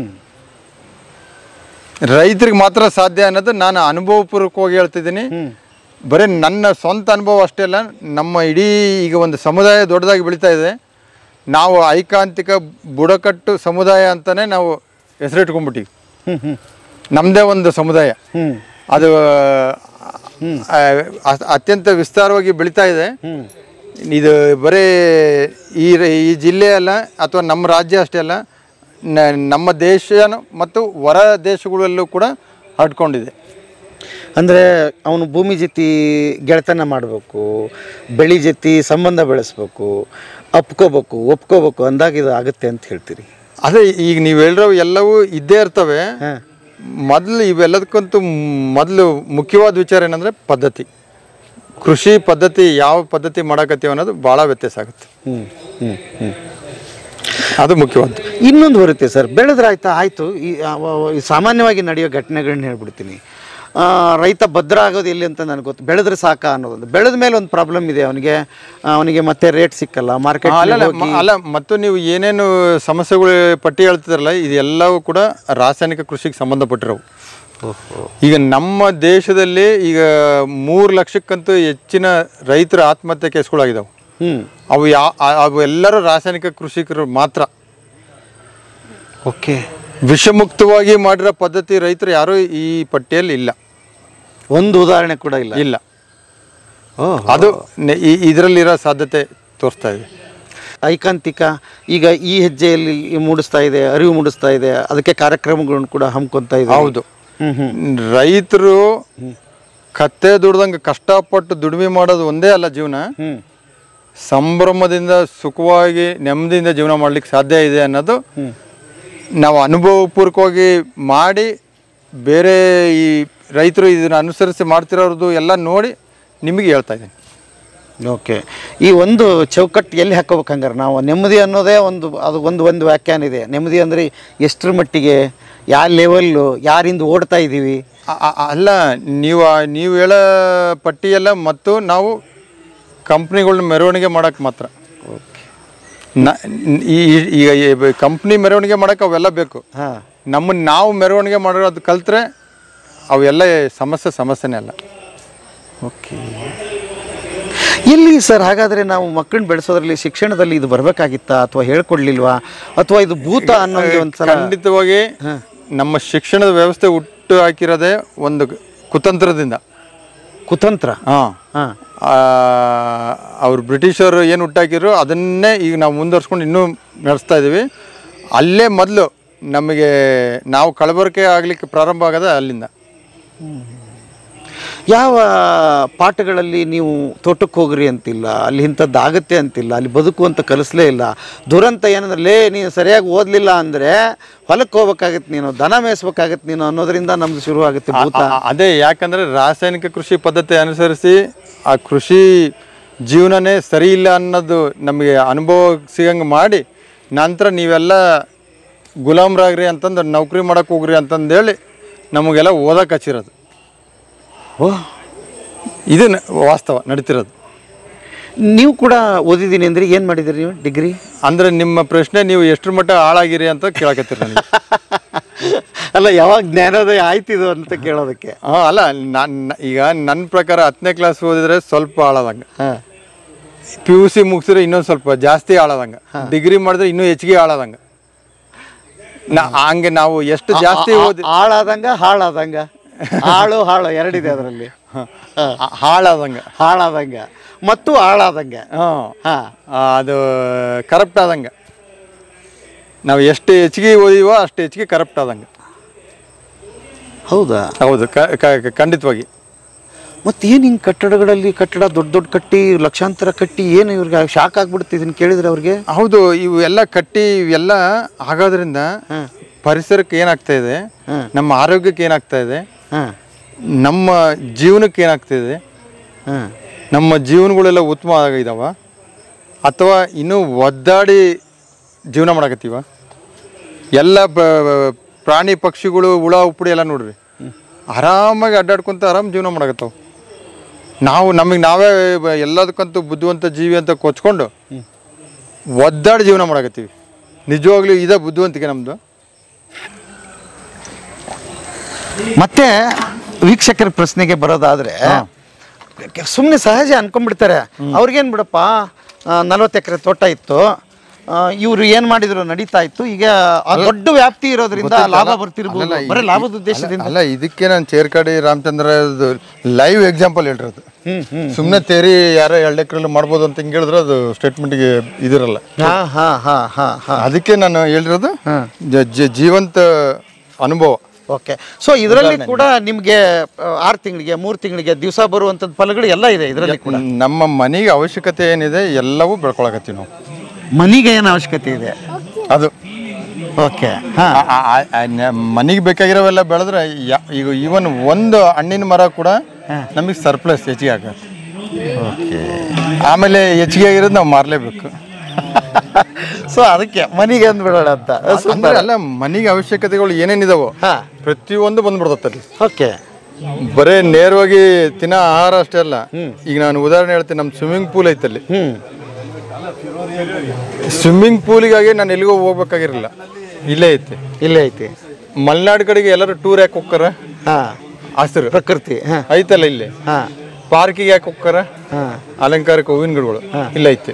ರೈತರಿಗೆ ಮಾತ್ರ ಸಾಧ್ಯ ಅನ್ನೋದು ನಾನು ಅನುಭವಪೂರ್ವಕವಾಗಿ ಹೇಳ್ತಿದ್ದೀನಿ ಬರೀ ನನ್ನ ಸ್ವಂತ ಅನುಭವ ಅಷ್ಟೇ ಅಲ್ಲ ನಮ್ಮ ಇಡೀ ಈಗ ಒಂದು ಸಮುದಾಯ ದೊಡ್ಡದಾಗಿ ಬೆಳೀತಾ ಇದೆ ನಾವು ಐಕಾಂತಿಕ ಬುಡಕಟ್ಟು ಸಮುದಾಯ ಅಂತಲೇ ನಾವು ಹೆಸರಿಟ್ಕೊಂಡ್ಬಿಟ್ಟಿವಿ ಹ್ಮ್ ಹ್ಮ್ ನಮ್ಮದೇ ಒಂದು ಸಮುದಾಯ ಹ್ಮ್ ಅದು ಆ, ಅ- ಅತ್ಯಂತ ವಿಸ್ತಾರವಾಗಿ ಬೆಳೀತಾ ಇದೆ ಇದು ಬರೀ ಈ ರ- ಈ ಜಿಲ್ಲೆ ಅಲ್ಲ ಅಥವಾ ನಮ್ಮ ರಾಜ್ಯ ಅಷ್ಟೇ ಅಲ್ಲ ನ- ನಮ್ಮ ದೇಶ ಮತ್ತು ಹೊರ ದೇಶಗಳಲ್ಲೂ ಕೂಡ ಹರಡ್ಕೊಂಡಿದೆ ಅಂದರೆ ಅವನು ಭೂಮಿ ಜೊತೆ ಗೆಳೆತನ ಮಾಡಬೇಕು ಬೆಳಿ ಜೊತೆ ಸಂಬಂಧ ಬೆಳೆಸ್ಬೇಕು ಅಪ್ಕೋಬೇಕು ಒಪ್ಕೋಬೇಕು ಅಂದಾಗ ಇದು ಆಗುತ್ತೆ ಅಂತ ಹೇಳ್ತೀರಿ ಅದೇ ಈಗ ನೀವು ಹೇಳಿರೋ ಎಲ್ಲವೂ ಇದ್ದೇ ಇರ್ತವೆ ಹಾಂ ಮೊದಲು ಇವೆಲ್ಲದಕ್ಕಂತೂ ಮೊದಲು ಮುಖ್ಯವಾದ ವಿಚಾರ ಏನಂದರೆ ಪದ್ಧತಿ ಕೃಷಿ ಪದ್ಧತಿ ಯಾವ ಪದ್ಧತಿ ಮಾಡಕತ್ತೀವಿ ಅನ್ನೋದು ಭಾಳ ವ್ಯತ್ಯಾಸ ಆಗುತ್ತೆ ಹ್ಞೂ ಹ್ಞೂ ಹ್ಞೂ ಅದು ಮುಖ್ಯವಾದ್ದು ಇನ್ನೊಂದು ಬರುತ್ತೆ ಸರ್ ಬೆಳೆದ್ರಾಯ್ತಾ ಆಯಿತು ಈ ಅವ- ಅವ- ಈ ಸಾಮಾನ್ಯವಾಗಿ ನಡೆಯೋ ಘಟನೆಗಳನ್ನ ಹೇಳ್ಬಿಡ್ತೀನಿ ಆ, ರೈತ ಭದ್ರ ಆಗೋದು ಎಲ್ಲಿ ಅಂತ ನನಗೆ ಗೊತ್ತು ಬೆಳೆದ್ರೆ ಸಾಕ ಅನ್ನೋದೊಂದು ಬೆಳೆದ ಮೇಲೆ ಒಂದು ಪ್ರಾಬ್ಲಮ್ ಇದೆ ಅವನಿಗೆ ಅವನಿಗೆ ಮತ್ತೆ ರೇಟ್ ಸಿಕ್ಕಲ್ಲ ಮಾರ್ಕೆಟ್ ಅಲ್ಲ ಅಲ್ಲ, ಮ- ಅಲ್ಲ ಮತ್ತು ನೀವು ಏನೇನು ಸಮಸ್ಯೆಗಳು ಪಟ್ಟಿ ಹೇಳ್ತಿದ್ರಲ್ಲ ಇದೆಲ್ಲವೂ ಕೂಡ ರಾಸಾಯನಿಕ ಕೃಷಿಗೆ ಸಂಬಂಧಪಟ್ಟಿರೋವು ಈಗ ನಮ್ಮ ದೇಶದಲ್ಲಿ ಈಗ ಮೂರು ಲಕ್ಷಕ್ಕಂತೂ ಹೆಚ್ಚಿನ ರೈತರ ಆತ್ಮಹತ್ಯೆ ಕೇಸ್ಗಳಾಗಿದ್ದಾವೆ ಹ್ಞೂ ಅವು ಯಾ ಆ- ಅವು ಎಲ್ಲರೂ ರಾಸಾಯನಿಕ ಕೃಷಿಕರು ಮಾತ್ರ ಓಕೆ ವಿಷಮುಕ್ತವಾಗಿ ಮಾಡಿರೋ ಪದ್ಧತಿ ರೈತರು ಯಾರೂ ಈ ಪಟ್ಟಿಯಲ್ಲಿ ಇಲ್ಲ ಒಂದು ಉದಾಹರಣೆ ಕೂಡ ಇಲ್ಲ ಇಲ್ಲ ಓಹ್ ಅದು ನೆ- ಈ ಇದರಲ್ಲಿರೋ ಸಾಧ್ಯತೆ ತೋರಿಸ್ತಾ ಇದೆ ಐಕಾಂತಿಕ ಈಗ ಈ ಹೆಜ್ಜೆಯಲ್ಲಿ ಮೂಡಿಸ್ತಾ ಇದೆ ಅರಿವು ಮೂಡಿಸ್ತಾ ಇದೆ ಅದಕ್ಕೆ ಕಾರ್ಯಕ್ರಮಗಳನ್ನು ಕೂಡ ಹಮ್ಮಿಕೊಂತ ಇದೆ ಹೌದು ಹ್ಮ್ ಹ್ಮ್ ರೈತರು ಕತ್ತೆ ದುಡ್ದಂಗೆ ಕಷ್ಟಪಟ್ಟು ದುಡಿಮೆ ಮಾಡೋದು ಒಂದೇ ಅಲ್ಲ ಜೀವನ ಹ್ಮ್ ಸಂಭ್ರಮದಿಂದ ಸುಖವಾಗಿ ನೆಮ್ಮದಿಯಿಂದ ಜೀವನ ಮಾಡ್ಲಿಕ್ಕೆ ಸಾಧ್ಯ ಇದೆ ಅನ್ನೋದು ನಾವು ಅನುಭವಪೂರ್ವಕವಾಗಿ ಮಾಡಿ ಬೇರೆ ಈ ರೈತರು ಇದನ್ನು ಅನುಸರಿಸಿ ಮಾಡ್ತಿರೋದು ಎಲ್ಲ ನೋಡಿ ನಿಮಗೆ ಹೇಳ್ತಾ ಇದ್ದೀನಿ ಓಕೆ ಈ ಒಂದು ಚೌಕಟ್ಟು ಎಲ್ಲಿ ಹಾಕೋಬೇಕು ಹಂಗಾರೆ ನಾವು ನೆಮ್ಮದಿ ಅನ್ನೋದೇ ಒಂದು ಅದು ಒಂದು ಒಂದು ವ್ಯಾಖ್ಯಾನ ಇದೆ ನೆಮ್ಮದಿ ಅಂದರೆ ಎಷ್ಟರ ಮಟ್ಟಿಗೆ ಯಾವ ಲೆವೆಲ್ಲು ಯಾರಿಂದ ಓಡ್ತಾ ಇದ್ದೀವಿ ಅ- ಅ- ಅಲ್ಲ ನೀವು ಆ- ನೀವು ಹೇಳೋ ಪಟ್ಟಿಯೆಲ್ಲ ಮತ್ತು ನಾವು ಕಂಪ್ನಿಗಳ್ನ ಮೆರವಣಿಗೆ ಮಾಡೋಕ್ಕೆ ಮಾತ್ರ ನ ಈ ಈ- ಈಗ ಕಂಪ್ನಿ ಮೆರವಣಿಗೆ ಮಾಡೋಕೆ ಅವೆಲ್ಲ ಬೇಕು ಹಾಂ ನಮ್ಮನ್ನು ನಾವು ಮೆರವಣಿಗೆ ಮಾಡೋದು ಕಲ್ತ್ರೆ ಅವೆಲ್ಲ ಸಮಸ್ಯೆ ಸಮಸ್ಯೆನೇ ಅಲ್ಲ ಓಕೆ ಎಲ್ಲಿ ಸರ್ ಹಾಗಾದರೆ ನಾವು ಮಕ್ಕಳನ್ನ ಬೆಳೆಸೋದ್ರಲ್ಲಿ ಶಿಕ್ಷಣದಲ್ಲಿ ಇದು ಬರಬೇಕಾಗಿತ್ತಾ ಅಥವಾ ಹೇಳ್ಕೊಡ್ಲಿಲ್ವಾ ಅಥವಾ ಇದು ಭೂತ ಅನ್ನೋದು ಒಂದ್ಸಲ ಖಂಡಿತವಾಗಿ ನಮ್ಮ ಶಿಕ್ಷಣದ ವ್ಯವಸ್ಥೆ ಹುಟ್ಟು ಹಾಕಿರೋದೇ ಒಂದು ಕುತಂತ್ರದಿಂದ ಕುತಂತ್ರ ಹಾಂ ಹಾಂ ಅವ್ರು ಬ್ರಿಟಿಷರು ಏನು ಹುಟ್ಟಾಕಿದ್ರು ಅದನ್ನೇ ಈಗ ನಾವು ಮುಂದುವರ್ಸ್ಕೊಂಡು ಇನ್ನೂ ನಡೆಸ್ತಾ ಇದ್ದೀವಿ ಅಲ್ಲೇ ಮೊದಲು ನಮಗೆ ನಾವು ಕಲಬೆರಕೆ ಆಗಲಿಕ್ಕೆ ಪ್ರಾರಂಭ ಆಗೋದೇ ಅಲ್ಲಿಂದ ಯಾವ ಪಾಠಗಳಲ್ಲಿ ನೀವು ತೋಟಕ್ಕೆ ಹೋಗ್ರಿ ಅಂತಿಲ್ಲ ಅಲ್ಲಿ ಇಂಥದ್ದು ಆಗತ್ತೆ ಅಂತಿಲ್ಲ ಅಲ್ಲಿ ಬದುಕು ಅಂತ ಕಲಿಸ್ಲೇ ಇಲ್ಲ ದುರಂತ ಏನಂದ್ರೆ ಲೇ ನೀನು ಸರಿಯಾಗಿ ಓದಲಿಲ್ಲ ಅಂದರೆ ಹೊಲಕ್ಕೆ ಹೋಗ್ಬೇಕಾಗತ್ತೆ ನೀನು ದನ ಮೇಯಿಸ್ಬೇಕಾಗತ್ತೆ ನೀನು ಅನ್ನೋದ್ರಿಂದ ನಮ್ದು ಶುರು ಆಗುತ್ತೆ ಭೂತ ಆ- ಅದೇ ಯಾಕಂದರೆ ರಾಸಾಯನಿಕ ಕೃಷಿ ಪದ್ಧತಿ ಅನುಸರಿಸಿ ಆ ಕೃಷಿ ಜೀವನನೇ ಸರಿ ಇಲ್ಲ ಅನ್ನೋದು ನಮಗೆ ಅನುಭವ ಸಿಗಂಗೆ ಮಾಡಿ ನಂತರ ನೀವೆಲ್ಲ ಗುಲಾಮ್ರಾಗ್ರಿ ಅಂತಂದು ನೌಕರಿ ಮಾಡಕ್ಕೆ ಹೋಗ್ರಿ ಅಂತಂದೇಳಿ ನಮಗೆಲ್ಲ ಓದಕ್ಕೆ ಹಚ್ಚಿರೋದು ಓ ಇದು ನ- ವಾಸ್ತವ ನಡೀತಿರೋದು ನೀವು ಕೂಡ ಓದಿದ್ದೀನಿ ಅಂದರೆ ಏನು ಮಾಡಿದಿರಿ ನೀವು ಡಿಗ್ರಿ ಅಂದರೆ ನಿಮ್ಮ ಪ್ರಶ್ನೆ ನೀವು ಎಷ್ಟರ ಮಟ್ಟ ಹಾಳಾಗಿರಿ ಅಂತ ಕೇಳಕತ್ತೀರಿ ನನಗೆ ಅಲ್ಲ ಯಾವಾಗ ಜ್ಞಾನೋದಯ ಆಯ್ತಿದು ಅಂತ ಕೇಳೋದಕ್ಕೆ ಹಾಂ ಅಲ್ಲ ನಾನು ಈಗ ನನ್ನ ಪ್ರಕಾರ ಹತ್ತನೇ ಕ್ಲಾಸ್ ಓದಿದ್ರೆ ಸ್ವಲ್ಪ ಹಾಳಾದಂಗೆ ಹಾಂ ಪಿ ಯು ಸಿ ಮುಗಿಸಿದ್ರೆ ಇನ್ನೊಂದು ಸ್ವಲ್ಪ ಜಾಸ್ತಿ ಆಳದಂಗ ಡಿಗ್ರಿ ಮಾಡಿದ್ರೆ ಇನ್ನೂ ಹೆಚ್ಚಿಗೆ ಆಳದಂಗ ನಾ ಹಂಗೆ ನಾವು ಎಷ್ಟು ಜಾಸ್ತಿ ಓದಿ ಹಾಳಾದಂಗ ಹಾಳಾದಂಗ ಹಾಳು ಹಾಳು ಎರಡಿದೆ ಅದರಲ್ಲಿ ಆ- ಹಾಳಾದಂಗ ಹಾಳಾದಂಗ ಮತ್ತು ಹಾಳಾದಂಗ ಹಾಂ ಹಾಂ ಅದು ಕರಪ್ಟ್ ಆದಂಗ ನಾವು ಎಷ್ಟು ಹೆಚ್ಚಿಗೆ ಓದಿವೋ ಅಷ್ಟು ಹೆಚ್ಚಿಗೆ ಕರಪ್ಟ್ ಆದಂಗ ಹೌದಾ ಹೌದು ಕ- ಕ- ಖಂಡಿತವಾಗಿ ಮತ್ತೆ ಏನು ಹಿಂಗೆ ಕಟ್ಟಡಗಳಲ್ಲಿ ಕಟ್ಟಡ ದೊಡ್ಡ ದೊಡ್ಡ ಕಟ್ಟಿ ಲಕ್ಷಾಂತರ ಕಟ್ಟಿ ಏನು ಇವ್ರಿಗೆ ಶಾಕ್ ಆಗ್ಬಿಡುತ್ತೆ ಇದನ್ನ ಕೇಳಿದ್ರೆ ಅವ್ರಿಗೆ ಹೌದು ಇವು ಎಲ್ಲ ಕಟ್ಟಿ ಇವೆಲ್ಲ ಆಗೋದ್ರಿಂದ ಪರಿಸರಕ್ಕೆ ಏನಾಗ್ತಾ ಇದೆ ನಮ್ಮ ಆರೋಗ್ಯಕ್ಕೆ ಏನಾಗ್ತಾ ಇದೆ ಹಾಂ ನಮ್ಮ ಜೀವನಕ್ಕೆ ಏನಾಗ್ತಾ ಇದೆ ಹಾಂ ನಮ್ಮ ಜೀವನಗಳೆಲ್ಲ ಉತ್ತಮ ಆಗಿದಾವ ಅಥವಾ ಇನ್ನೂ ಒದ್ದಾಡಿ ಜೀವನ ಮಾಡಕತ್ತೀವ ಎಲ್ಲ ಪ್ರಾಣಿ ಪಕ್ಷಿಗಳು ಹುಳ ಉಪ್ಪುಡಿ ಎಲ್ಲ ನೋಡ್ರಿ ಆರಾಮಾಗಿ ಅಡ್ಡಾಡ್ಕೊಂತ ಆರಾಮ್ ಜೀವನ ಮಾಡಕತ್ತಾವ ನಾವು ನಮಗೆ ನಾವೇ ಬ- ಎಲ್ಲದಕ್ಕಂತೂ ಬುದ್ಧಿವಂತ ಜೀವಿ ಅಂತ ಕೊಚ್ಕೊಂಡು ಒದ್ದಾಡಿ ಜೀವನ ಮಾಡಕತ್ತೀವಿ ನಿಜವಾಗ್ಲೂ ಇದೇ ಬುದ್ಧಿವಂತಿಕೆ ನಮ್ಮದು ಮತ್ತೆ ವೀಕ್ಷಕರ ಪ್ರಶ್ನೆಗೆ ಬರೋದಾದ್ರೆ ಸುಮ್ಮನೆ ಸಹಜ ಅನ್ಕೊಂಡ್ಬಿಡ್ತಾರೆ ಅವ್ರಿಗೇನು ಬಿಡಪ್ಪ ನಲ್ವತ್ತು ಎಕರೆ ತೋಟ ಇತ್ತು ಇವರು ಏನು ಮಾಡಿದ್ರು ನಡೀತಾ ಇತ್ತು ಈಗ ಆ ದೊಡ್ಡ ವ್ಯಾಪ್ತಿ ಇರೋದ್ರಿಂದ ಲಾಭ ಬರ್ತಿರ್ಬೋದು ಅಲ್ಲಲ್ಲ, ಬರೀ ಈ- ಲಾಭದ ಉದ್ದೇಶದಿಂದ ಅಲ್ಲ ಇದಕ್ಕೆ ನಾನು ಚೇರ್ಕಾಡಿ ರಾಮಚಂದ್ರ ಲೈವ್ ಎಕ್ಸಾಂಪಲ್ ಹೇಳಿರೋದು ಸುಮ್ಮನೆ ತೇರಿ ಯಾರೋ ಎರಡು ಎಕರೆಲ್ಲಿ ಮಾಡ್ಬೋದು ಅಂತ ಹಿಂಗೆ ಹೇಳಿದ್ರೆ ಅದು ಸ್ಟೇಟ್ಮೆಂಟ್ಗೆ ಇದಿರಲ್ಲ ಹಾ ಹಾ ಹಾ ಹಾ ಹಾ ಅದಕ್ಕೆ ನಾನು ಹೇಳಿರೋದು ಜ- ಜ- ಜೀವಂತ ಅನುಭವ ಓಕೆ ಸೊ ಇದರಲ್ಲಿ ಕೂಡ ನಿಮಗೆ ಆರು ತಿಂಗಳಿಗೆ ಮೂರು ತಿಂಗಳಿಗೆ ದಿವಸ ಬರುವಂಥದ್ದು ಫಲಗಳು ಎಲ್ಲ ಇದೆ ಇದರಲ್ಲಿ ಕೂಡ ನಮ್ಮ ಮನೆಗೆ ಅವಶ್ಯಕತೆ ಏನಿದೆ ಎಲ್ಲವೂ ಬೆಳ್ಕೊಳಕತ್ತೀವಿ ನಾವು ಮನಿಗೆ ಏನು ಅವಶ್ಯಕತೆ ಇದೆ ಅದು ಓಕೆ ಹಾ ಮನೆಗೆ ಬೇಕಾಗಿರೋವೆಲ್ಲ ಬೆಳೆದ್ರೆ ಯಾ- ಈಗ ಈವನ್ ಒಂದು ಹಣ್ಣಿನ ಮರ ಕೂಡ ನಮಗೆ ಸರ್ಪ್ಲಸ್ ಹೆಚ್ಚಿಗೆ ಆಗತ್ತೆ ಆಮೇಲೆ ಹೆಚ್ಚಿಗೆ ಆಗಿರೋದು ನಾವು ಮಾರಲೇಬೇಕು ಸೊ ಅದಕ್ಕೆ ಮನಿಗೆ ಅಂದ್ಬಿಡೋಣ ಅಂತ ಅಂದ್ರೆ ಅಲ್ಲ ಮನೆಗೆ ಅವಶ್ಯಕತೆಗಳು ಏನೇನಿದಾವೋ ಹಾ ಪ್ರತಿಯೊಂದು ಬಂದ್ಬಿಡ್ತಲ್ಲಿ ಓಕೆ ಬರೇ ನೇರವಾಗಿ ತಿನ್ನೋ ಆಹಾರ ಅಷ್ಟೇ ಅಲ್ಲ ಈಗ ನಾನು ಉದಾಹರಣೆ ಹೇಳ್ತೀನಿ ನಮ್ಮ ಸ್ವಿಮ್ಮಿಂಗ್ ಪೂಲ್ ಐತಲ್ಲಿ ಹ್ಮ್ ಸ್ವಿಮ್ಮಿಂಗ್ ಪೂಲಿಗಾಗಿ ನಾನು ಎಲ್ಲಿಗೋ ಹೋಗ್ಬೇಕಾಗಿರಲಿಲ್ಲ ಇಲ್ಲೇ ಐತಿ ಇಲ್ಲೇ ಐತಿ ಮಲೆನಾಡು ಕಡೆಗೆ ಎಲ್ಲರೂ ಟೂರ್ ಯಾಕೆ ಹೋಗ್ತಾರ ಹಾ ಹಸಿರು ಪ್ರಕೃತಿ ಹಾ ಐತಲ್ಲ ಇಲ್ಲಿ ಹಾ ಪಾರ್ಕಿಗೆ ಯಾಕೆ ಹೋಗ್ತಾರ ಹಾ ಅಲಂಕಾರಿಕ ಹೂವಿನ ಗಿಡಗಳು ಇಲ್ಲ ಐತಿ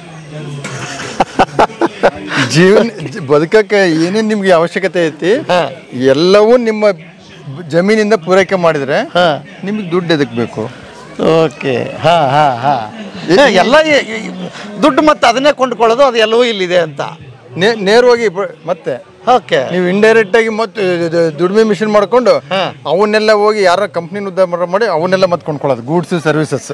ಜೀವನ ಜ- ಬದುಕಕ್ಕೆ ಏನೇನು ನಿಮ್ಗೆ ಅವಶ್ಯಕತೆ ಐತಿ ಎಲ್ಲವೂ ನಿಮ್ಮ ಬ- ಜಮೀನಿಂದ ಪೂರೈಕೆ ಮಾಡಿದ್ರೆ ನಿಮ್ಗೆ ದುಡ್ಡು ಎದಕ್ ಬೇಕು ಓಕೆ ಹಾ ಹಾ ಹಾ ಎಲ್ಲ ಈ- ಈ- ದುಡ್ಡು ಮತ್ತೆ ಅದನ್ನೇ ಕೊಂಡ್ಕೊಳ್ಳೋದು ಅದು ಎಲ್ಲವೂ ಇಲ್ಲಿದೆ ಅಂತ ನೇ- ನೇರವಾಗಿ ಬ- ಮತ್ತೆ ಓಕೆ ನೀವು ಇಂಡೈರೆಕ್ಟ್ ಆಗಿ ಮತ್ತೆ ಇದು ದುಡಿಮೆ ಮಿಷನ್ ಮಾಡ್ಕೊಂಡು ಅವನ್ನೆಲ್ಲ ಹೋಗಿ ಯಾರ ಕಂಪ್ನಿ ಉದ್ಧಾರ ಮಾಡಿ ಅವನ್ನೆಲ್ಲ ಮತ್ತೆ ಕೊಂಡ್ಕೊಳ್ಳೋದು ಗೂಡ್ಸ್ ಸರ್ವಿಸಸ್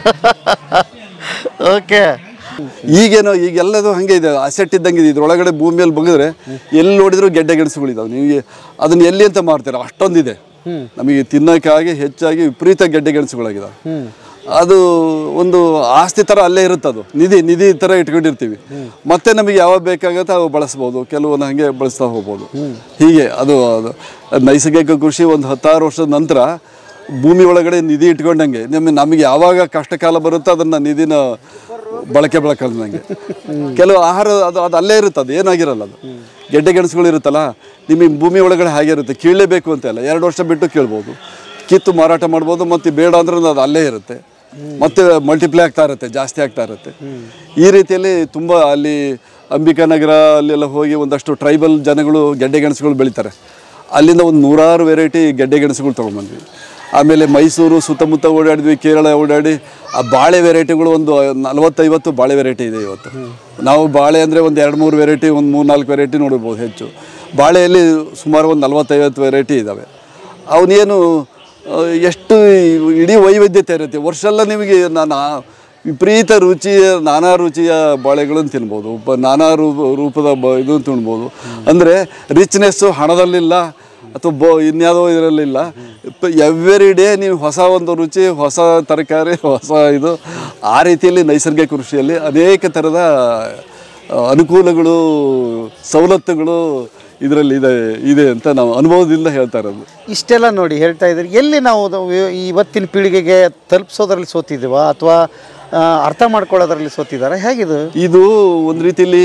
ಓಕೆ ಈಗೇನೋ ಈಗ ಎಲ್ಲದೂ ಹಂಗೆ ಇದೆ ಅಸೆಟ್ ಇದ್ದಂಗೆ ಇದೆ ಇದ್ರೊಳಗಡೆ ಭೂಮಿಯಲ್ಲಿ ಬಗಿದ್ರೆ ಎಲ್ಲಿ ನೋಡಿದ್ರು ಗೆಡ್ಡೆ ಗೆಣಸುಗಳಿದಾವೆ ನೀವು ಅದನ್ನ ಎಲ್ಲಿ ಅಂತ ಮಾರ್ತೀರ ಅಷ್ಟೊಂದಿದೆ ನಮಗೆ ತಿನ್ನೋಕ್ಕಾಗಿ ಹೆಚ್ಚಾಗಿ ವಿಪರೀತ ಗೆಡ್ಡೆ ಗೆಣಸುಗಳಾಗಿದಾವೆ ಅದು ಒಂದು ಆಸ್ತಿ ಥರ ಅಲ್ಲೇ ಇರುತ್ತೆ ಅದು ನಿಧಿ ನಿಧಿ ಥರ ಇಟ್ಕೊಂಡಿರ್ತೀವಿ ಮತ್ತೆ ನಮಗೆ ಯಾವಾಗ ಬೇಕಾಗುತ್ತೆ ಅವು ಬಳಸ್ಬೋದು ಕೆಲವನ್ನ ಹಾಗೆ ಬಳಸ್ತಾ ಹೋಗ್ಬೋದು ಹೀಗೆ ಅದು ಅದು ನೈಸರ್ಗಿಕ ಕೃಷಿ ಒಂದು ಹತ್ತಾರು ವರ್ಷದ ನಂತರ ಭೂಮಿ ಒಳಗಡೆ ನಿಧಿ ಇಟ್ಕೊಂಡಂಗೆ ನಮಗೆ ನಮಗೆ ಯಾವಾಗ ಕಷ್ಟ ಕಾಲ ಬರುತ್ತೋ ಅದನ್ನು ನಿಧಿನ ಬಳಕೆ ಬಳಕಂದಂಗೆ ಕೆಲವು ಆಹಾರ ಅದು ಅದು ಅಲ್ಲೇ ಇರುತ್ತೆ ಅದು ಏನಾಗಿರಲ್ಲ ಅದು ಗೆಡ್ಡೆ ಗೆಣಸುಗಳು ಇರುತ್ತಲ್ಲ ನಿಮಗೆ ಭೂಮಿ ಒಳಗಡೆ ಹಾಗೆ ಇರುತ್ತೆ ಕೀಳಲೇಬೇಕು ಅಂತ ಇಲ್ಲ ಎರಡು ವರ್ಷ ಬಿಟ್ಟು ಕೀಳ್ಬೋದು ಕಿತ್ತು ಮಾರಾಟ ಮಾಡ್ಬೋದು ಮತ್ತು ಬೇಡ ಅಂದ್ರೆ ಅದು ಅಲ್ಲೇ ಇರುತ್ತೆ ಮತ್ತೆ ಮಲ್ಟಿಪ್ಲೈ ಆಗ್ತಾ ಇರುತ್ತೆ ಜಾಸ್ತಿ ಆಗ್ತಾ ಇರುತ್ತೆ ಈ ರೀತಿಯಲ್ಲಿ ತುಂಬ ಅಲ್ಲಿ ಅಂಬಿಕಾನಗರ ಅಲ್ಲೆಲ್ಲ ಹೋಗಿ ಒಂದಷ್ಟು ಟ್ರೈಬಲ್ ಜನಗಳು ಗೆಡ್ಡೆ ಗೆಣಸುಗಳು ಬೆಳೀತಾರೆ ಅಲ್ಲಿಂದ ಒಂದು ನೂರಾರು ವೆರೈಟಿ ಗೆಡ್ಡೆ ಗೆಣಸುಗಳು ತೊಗೊಂಬಂದ್ವಿ ಆಮೇಲೆ ಮೈಸೂರು ಸುತ್ತಮುತ್ತ ಓಡಾಡಿದ್ವಿ ಕೇರಳ ಓಡಾಡಿ ಆ ಬಾಳೆ ವೆರೈಟಿಗಳು ಒಂದು ನಲವತ್ತೈವತ್ತು ಬಾಳೆ ವೆರೈಟಿ ಇದೆ ಇವತ್ತು ನಾವು ಬಾಳೆ ಅಂದರೆ ಒಂದು ಎರಡು ಮೂರು ವೆರೈಟಿ ಒಂದು ಮೂರು ನಾಲ್ಕು ವೆರೈಟಿ ನೋಡಿರ್ಬೋದು ಹೆಚ್ಚು ಬಾಳೆಯಲ್ಲಿ ಸುಮಾರು ಒಂದು ನಲವತ್ತೈವತ್ತು ವೆರೈಟಿ ಇದ್ದಾವೆ ಅವನೇನು ಆ, ಎಷ್ಟು ಇಡೀ ವೈವಿಧ್ಯತೆ ಇರುತ್ತೆ ವರ್ಷ ಎಲ್ಲ ನಿಮಗೆ ನಾನು ಆ ವಿಪರೀತ ರುಚಿಯ ನಾನಾ ರುಚಿಯ ಬಾಳೆಗಳನ್ನು ತಿನ್ಬೋದು ಬ ನಾನಾ ರೂಪ ರೂಪದ ಬ ಇದು ತಿನ್ಬೋದು ಅಂದರೆ ರಿಚ್ನೆಸ್ಸು ಹಣದಲ್ಲಿಲ್ಲ ಅಥವಾ ಬೋ ಇನ್ಯಾವುದೋ ಇದರಲ್ಲಿಲ್ಲ ಎವ್ರಿ ಡೇ ನೀವು ಹೊಸ ಒಂದು ರುಚಿ ಹೊಸ ತರಕಾರಿ ಹೊಸ ಇದು ಆ ರೀತಿಯಲ್ಲಿ ನೈಸರ್ಗಿಕ ಕೃಷಿಯಲ್ಲಿ ಅನೇಕ ಥರದ ಆ, ಅನುಕೂಲಗಳು ಸವಲತ್ತುಗಳು ಇದರಲ್ಲಿ ಇದೆ ಇದೆ ಅಂತ ನಾವು ಅನುಭವದಿಂದ ಹೇಳ್ತಾ ಇರೋದು ಇಷ್ಟೆಲ್ಲ ನೋಡಿ ಹೇಳ್ತಾ ಇದ್ರಿ ಎಲ್ಲಿ ನಾವು ಅದು ಇವ- ಇವತ್ತಿನ ಪೀಳಿಗೆಗೆ ತಲುಪಿಸೋದ್ರಲ್ಲಿ ಸೋತಿದ್ದೀವಾ ಅಥವಾ ಅರ್ಥ ಮಾಡ್ಕೊಳ್ಳೋದ್ರಲ್ಲಿ ಸೋತಿದ್ದಾರೆ ಹೇಗಿದು ಇದು ಒಂದು ರೀತಿಯಲ್ಲಿ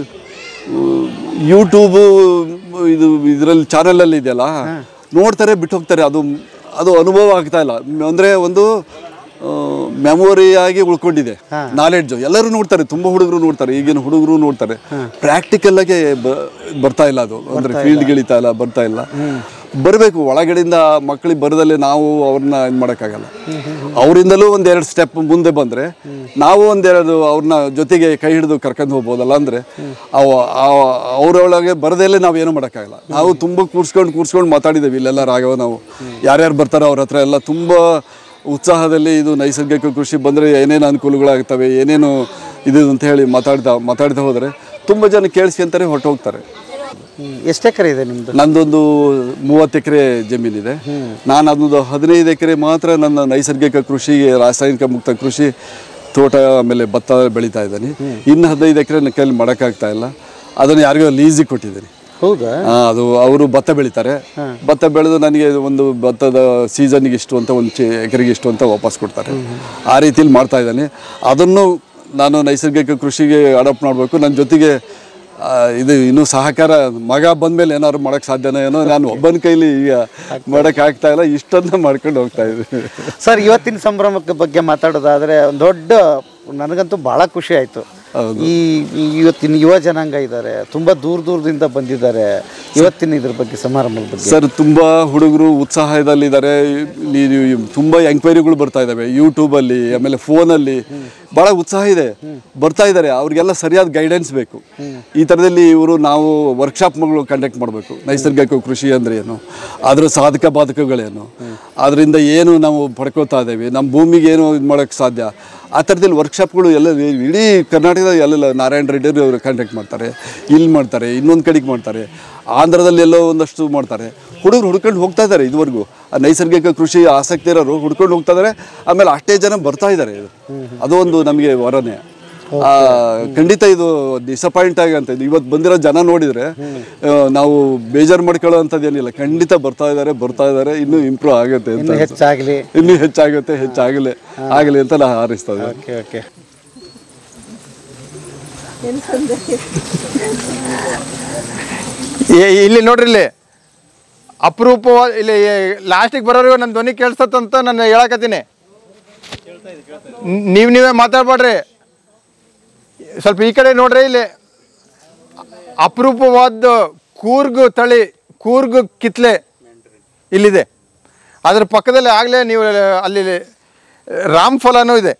ಯೂಟ್ಯೂಬು ಇದು ಇದರಲ್ಲಿ ಚಾನಲಲ್ಲಿ ಇದೆಯಲ್ಲ ನೋಡ್ತಾರೆ ಬಿಟ್ಟು ಹೋಗ್ತಾರೆ ಅದು ಅದು ಅನುಭವ ಆಗ್ತಾ ಇಲ್ಲ ಅಂದರೆ ಒಂದು ಮೆಮೊರಿಯಾಗಿ ಉಳ್ಕೊಂಡಿದೆ ನಾಲೆಡ್ಜು ಎಲ್ಲರೂ ನೋಡ್ತಾರೆ ತುಂಬ ಹುಡುಗರು ನೋಡ್ತಾರೆ ಈಗಿನ ಹುಡುಗರು ನೋಡ್ತಾರೆ ಪ್ರಾಕ್ಟಿಕಲ್ ಆಗಿ ಬ- ಬರ್ತಾ ಇಲ್ಲ ಅದು ಅಂದರೆ ಫೀಲ್ಡ್ಗಳಿತಾ ಇಲ್ಲ ಬರ್ತಾ ಇಲ್ಲ ಬರಬೇಕು ಒಳಗಡೆಯಿಂದ ಮಕ್ಕಳಿಗೆ ಬರದಲ್ಲೇ ನಾವು ಅವ್ರನ್ನ ಇದು ಮಾಡೋಕ್ಕಾಗಲ್ಲ ಅವರಿಂದಲೂ ಒಂದೆರಡು ಸ್ಟೆಪ್ ಮುಂದೆ ಬಂದರೆ ನಾವು ಒಂದೆರಡು ಅವ್ರನ್ನ ಜೊತೆಗೆ ಕೈ ಹಿಡಿದು ಕರ್ಕೊಂಡು ಹೋಗ್ಬೋದಲ್ಲ ಅಂದರೆ ಅವ ಆ- ಅವರೊಳಗೆ ಬರದಲ್ಲೇ ನಾವು ಏನೂ ಮಾಡೋಕ್ಕಾಗಲ್ಲ ನಾವು ತುಂಬ ಕೂರ್ಸ್ಕೊಂಡು ಕೂರ್ಸ್ಕೊಂಡು ಮಾತಾಡಿದ್ದೇವೆ ಇಲ್ಲೆಲ್ಲ ರಾಘವ ನಾವು ಯಾರ್ಯಾರು ಬರ್ತಾರೋ ಅವ್ರ ಹತ್ರ ಎಲ್ಲ ತುಂಬ ಉತ್ಸಾಹದಲ್ಲಿ ಇದು ನೈಸರ್ಗಿಕ ಕೃಷಿ ಬಂದರೆ ಏನೇನು ಅನುಕೂಲಗಳಾಗ್ತವೆ ಏನೇನು ಇದು ಅಂತ ಹೇಳಿ ಮಾತಾಡ್ತಾ ಮಾತಾಡ್ತಾ ಹೋದರೆ ತುಂಬ ಜನ ಕೇಳಿಸ್ಕೊಂತಾರೆ ಹೊರಟು ಹೋಗ್ತಾರೆ ಎಷ್ಟು ಎಕರೆ ಇದೆ ನಿಮ್ಮದು ನಂದೊಂದು ಮೂವತ್ತು ಎಕರೆ ಜಮೀನಿದೆ ನಾನು ಅದೊಂದು ಹದಿನೈದು ಎಕರೆ ಮಾತ್ರ ನನ್ನ ನೈಸರ್ಗಿಕ ಕೃಷಿ ರಾಸಾಯನಿಕ ಮುಕ್ತ ಕೃಷಿ ತೋಟ ಆಮೇಲೆ ಭತ್ತ ಬೆಳೀತಾ ಇದ್ದೀನಿ ಇನ್ನು ಹದಿನೈದು ಎಕರೆ ನನ್ನ ಕೈಯಲ್ಲಿ ಮಾಡೋಕ್ಕಾಗ್ತಾ ಇಲ್ಲ ಅದನ್ನು ಯಾರಿಗೋ ಲೀಸಿಗೆ ಕೊಟ್ಟಿದ್ದೀನಿ ಹೌದಾ ಆ, ಅದು ಅವರು ಭತ್ತ ಬೆಳಿತಾರೆ ಭತ್ತ ಬೆಳೆದು ನನಗೆ ಒಂದು ಭತ್ತದ ಸೀಸನ್ಗೆ ಇಷ್ಟು ಅಂತ ಒಂದು ಚಿ ಎಕರೆಗೆ ಇಷ್ಟು ಅಂತ ವಾಪಸ್ ಕೊಡ್ತಾರೆ ಆ ರೀತಿಯಲ್ಲಿ ಮಾಡ್ತಾ ಇದ್ದಾನೆ ಅದನ್ನು ನಾನು ನೈಸರ್ಗಿಕ ಕೃಷಿಗೆ ಅಡಾಪ್ಟ್ ಮಾಡಬೇಕು ನನ್ನ ಜೊತೆಗೆ ಆ, ಇದು ಇನ್ನೂ ಸಹಕಾರ ಮಗ ಬಂದಮೇಲೆ ಏನಾದ್ರು ಮಾಡೋಕ್ಕೆ ಸಾಧ್ಯನೋ ಏನೋ ನಾನು ಒಬ್ಬನ ಕೈಲಿ ಈಗ ಮಾಡೋಕ್ಕೆ ಆಗ್ತಾ ಇಲ್ಲ ಇಷ್ಟನ್ನ ಮಾಡ್ಕೊಂಡು ಹೋಗ್ತಾ ಇದ್ದೀನಿ ಸರ್ ಇವತ್ತಿನ ಸಂಭ್ರಮಕ್ಕೆ ಬಗ್ಗೆ ಮಾತಾಡೋದಾದ್ರೆ ಒಂದು ದೊಡ್ಡ ನನಗಂತೂ ಬಹಳ ಖುಷಿ ಆಯಿತು ಈ ಈ ಇವತ್ತಿನ ಯುವ ಜನಾಂಗ ಇದ್ದಾರೆ ತುಂಬ ದೂರ ದೂರದಿಂದ ಬಂದಿದ್ದಾರೆ ಇವತ್ತಿನ ಇದ್ರ ಬಗ್ಗೆ ಸಮಾರಂಭದ ಬಗ್ಗೆ ಸರ್ ತುಂಬ ಹುಡುಗರು ಉತ್ಸಾಹದಲ್ಲಿದ್ದಾರೆ ಇಲ್ಲಿ ತುಂಬ ಎಂಕ್ವೈರಿಗಳು ಬರ್ತಾ ಇದ್ದಾವೆ ಯೂಟ್ಯೂಬಲ್ಲಿ ಆಮೇಲೆ ಫೋನಲ್ಲಿ ಭಾಳ ಉತ್ಸಾಹ ಇದೆ ಬರ್ತಾ ಇದ್ದಾರೆ ಅವ್ರಿಗೆಲ್ಲ ಸರಿಯಾದ ಗೈಡೆನ್ಸ್ ಬೇಕು ಈ ಥರದಲ್ಲಿ ಇವರು ನಾವು ವರ್ಕ್ಶಾಪ್ಗಳು ಕಂಡಕ್ಟ್ ಮಾಡಬೇಕು ನೈಸರ್ಗಿಕ ಕೃಷಿ ಅಂದರೆ ಏನು ಅದರ ಸಾಧಕ ಬಾಧಕಗಳೇನು ಅದರಿಂದ ಏನು ನಾವು ಪಡ್ಕೋತಾ ಇದ್ದೇವೆ ನಮ್ಮ ಭೂಮಿಗೆ ಏನು ಇದು ಮಾಡೋಕ್ಕೆ ಸಾಧ್ಯ ಆ ಥರದಲ್ಲಿ ವರ್ಕ್ಶಾಪ್ಗಳು ಎಲ್ಲ ಇಡೀ ಕರ್ನಾಟಕದ ಎಲ್ಲ ನಾರಾಯಣ ರೆಡ್ಡಿ ಅವರು ಕಾಂಟ್ಯಾಕ್ಟ್ ಮಾಡ್ತಾರೆ ಇಲ್ಲಿ ಮಾಡ್ತಾರೆ ಇನ್ನೊಂದು ಕಡೆಗೆ ಮಾಡ್ತಾರೆ ಆಂಧ್ರದಲ್ಲಿ ಎಲ್ಲೋ ಒಂದಷ್ಟು ಮಾಡ್ತಾರೆ ಹುಡುಗರು ಹುಡ್ಕೊಂಡು ಹೋಗ್ತಾ ಇದ್ದಾರೆ ಇದುವರೆಗೂ ಆ ನೈಸರ್ಗಿಕ ಕೃಷಿ ಆಸಕ್ತಿ ಇರೋರು ಹುಡ್ಕೊಂಡು ಹೋಗ್ತಾ ಇದ್ದಾರೆ ಆಮೇಲೆ ಅಷ್ಟೇ ಜನ ಬರ್ತಾ ಇದ್ದಾರೆ ಇದು ಅದು ಒಂದು ನಮಗೆ ವರನೇ ಆ, ಖಂಡಿತ ಇದು ಡಿಸಪಾಯಿಂಟ್ ಆಗಂತ ಇದು ಇವತ್ತು ಬಂದಿರೋ ಜನ ನೋಡಿದರೆ ನಾವು ಬೇಜಾರು ಮಾಡ್ಕೊಳ್ಳೋ ಅಂಥದ್ದು ಏನಿಲ್ಲ ಖಂಡಿತ ಬರ್ತಾ ಇದ್ದಾರೆ ಬರ್ತಾ ಇದ್ದಾರೆ ಇನ್ನೂ ಇಂಪ್ರೂವ್ ಆಗುತ್ತೆ ಅಂತ ಇನ್ನು ಹೆಚ್ಚಾಗಲಿ ಇನ್ನೂ ಹೆಚ್ಚಾಗುತ್ತೆ ಹೆಚ್ಚಾಗಲಿ ಆಗಲಿ ಅಂತ ನಾನು ಹಾರೈಸ್ತಾ ಇದ್ದೀನಿ ಓಕೆ ಓಕೆ ಏ- ಇಲ್ಲಿ ನೋಡ್ರಿ ಇಲ್ಲಿ ಅಪರೂಪವಾದ ಇಲ್ಲಿ ಲಾಸ್ಟಿಗೆ ಬರೋರಿಗೂ ನನ್ನ ಧ್ವನಿ ಕೇಳಿಸ್ತಂತ ನಾನು ಹೇಳಕತ್ತೀನಿ ನೀವು ನೀವೇ ಮಾತಾಡ್ಬೇಡ್ರಿ ಸ್ವಲ್ಪ ಈ ಕಡೆ ನೋಡ್ರಿ ಇಲ್ಲಿ ಅಪರೂಪವಾದ ಕೂರ್ಗು ತಳಿ ಕೂರ್ಗು ಕಿತ್ಲೆ ಇಲ್ಲಿದೆ ಅದ್ರ ಪಕ್ಕದಲ್ಲಿ ಆಗಲೇ ನೀವು ಅಲ್ಲಿ ರಾಮ್ಫಲನೂ ಇದೆ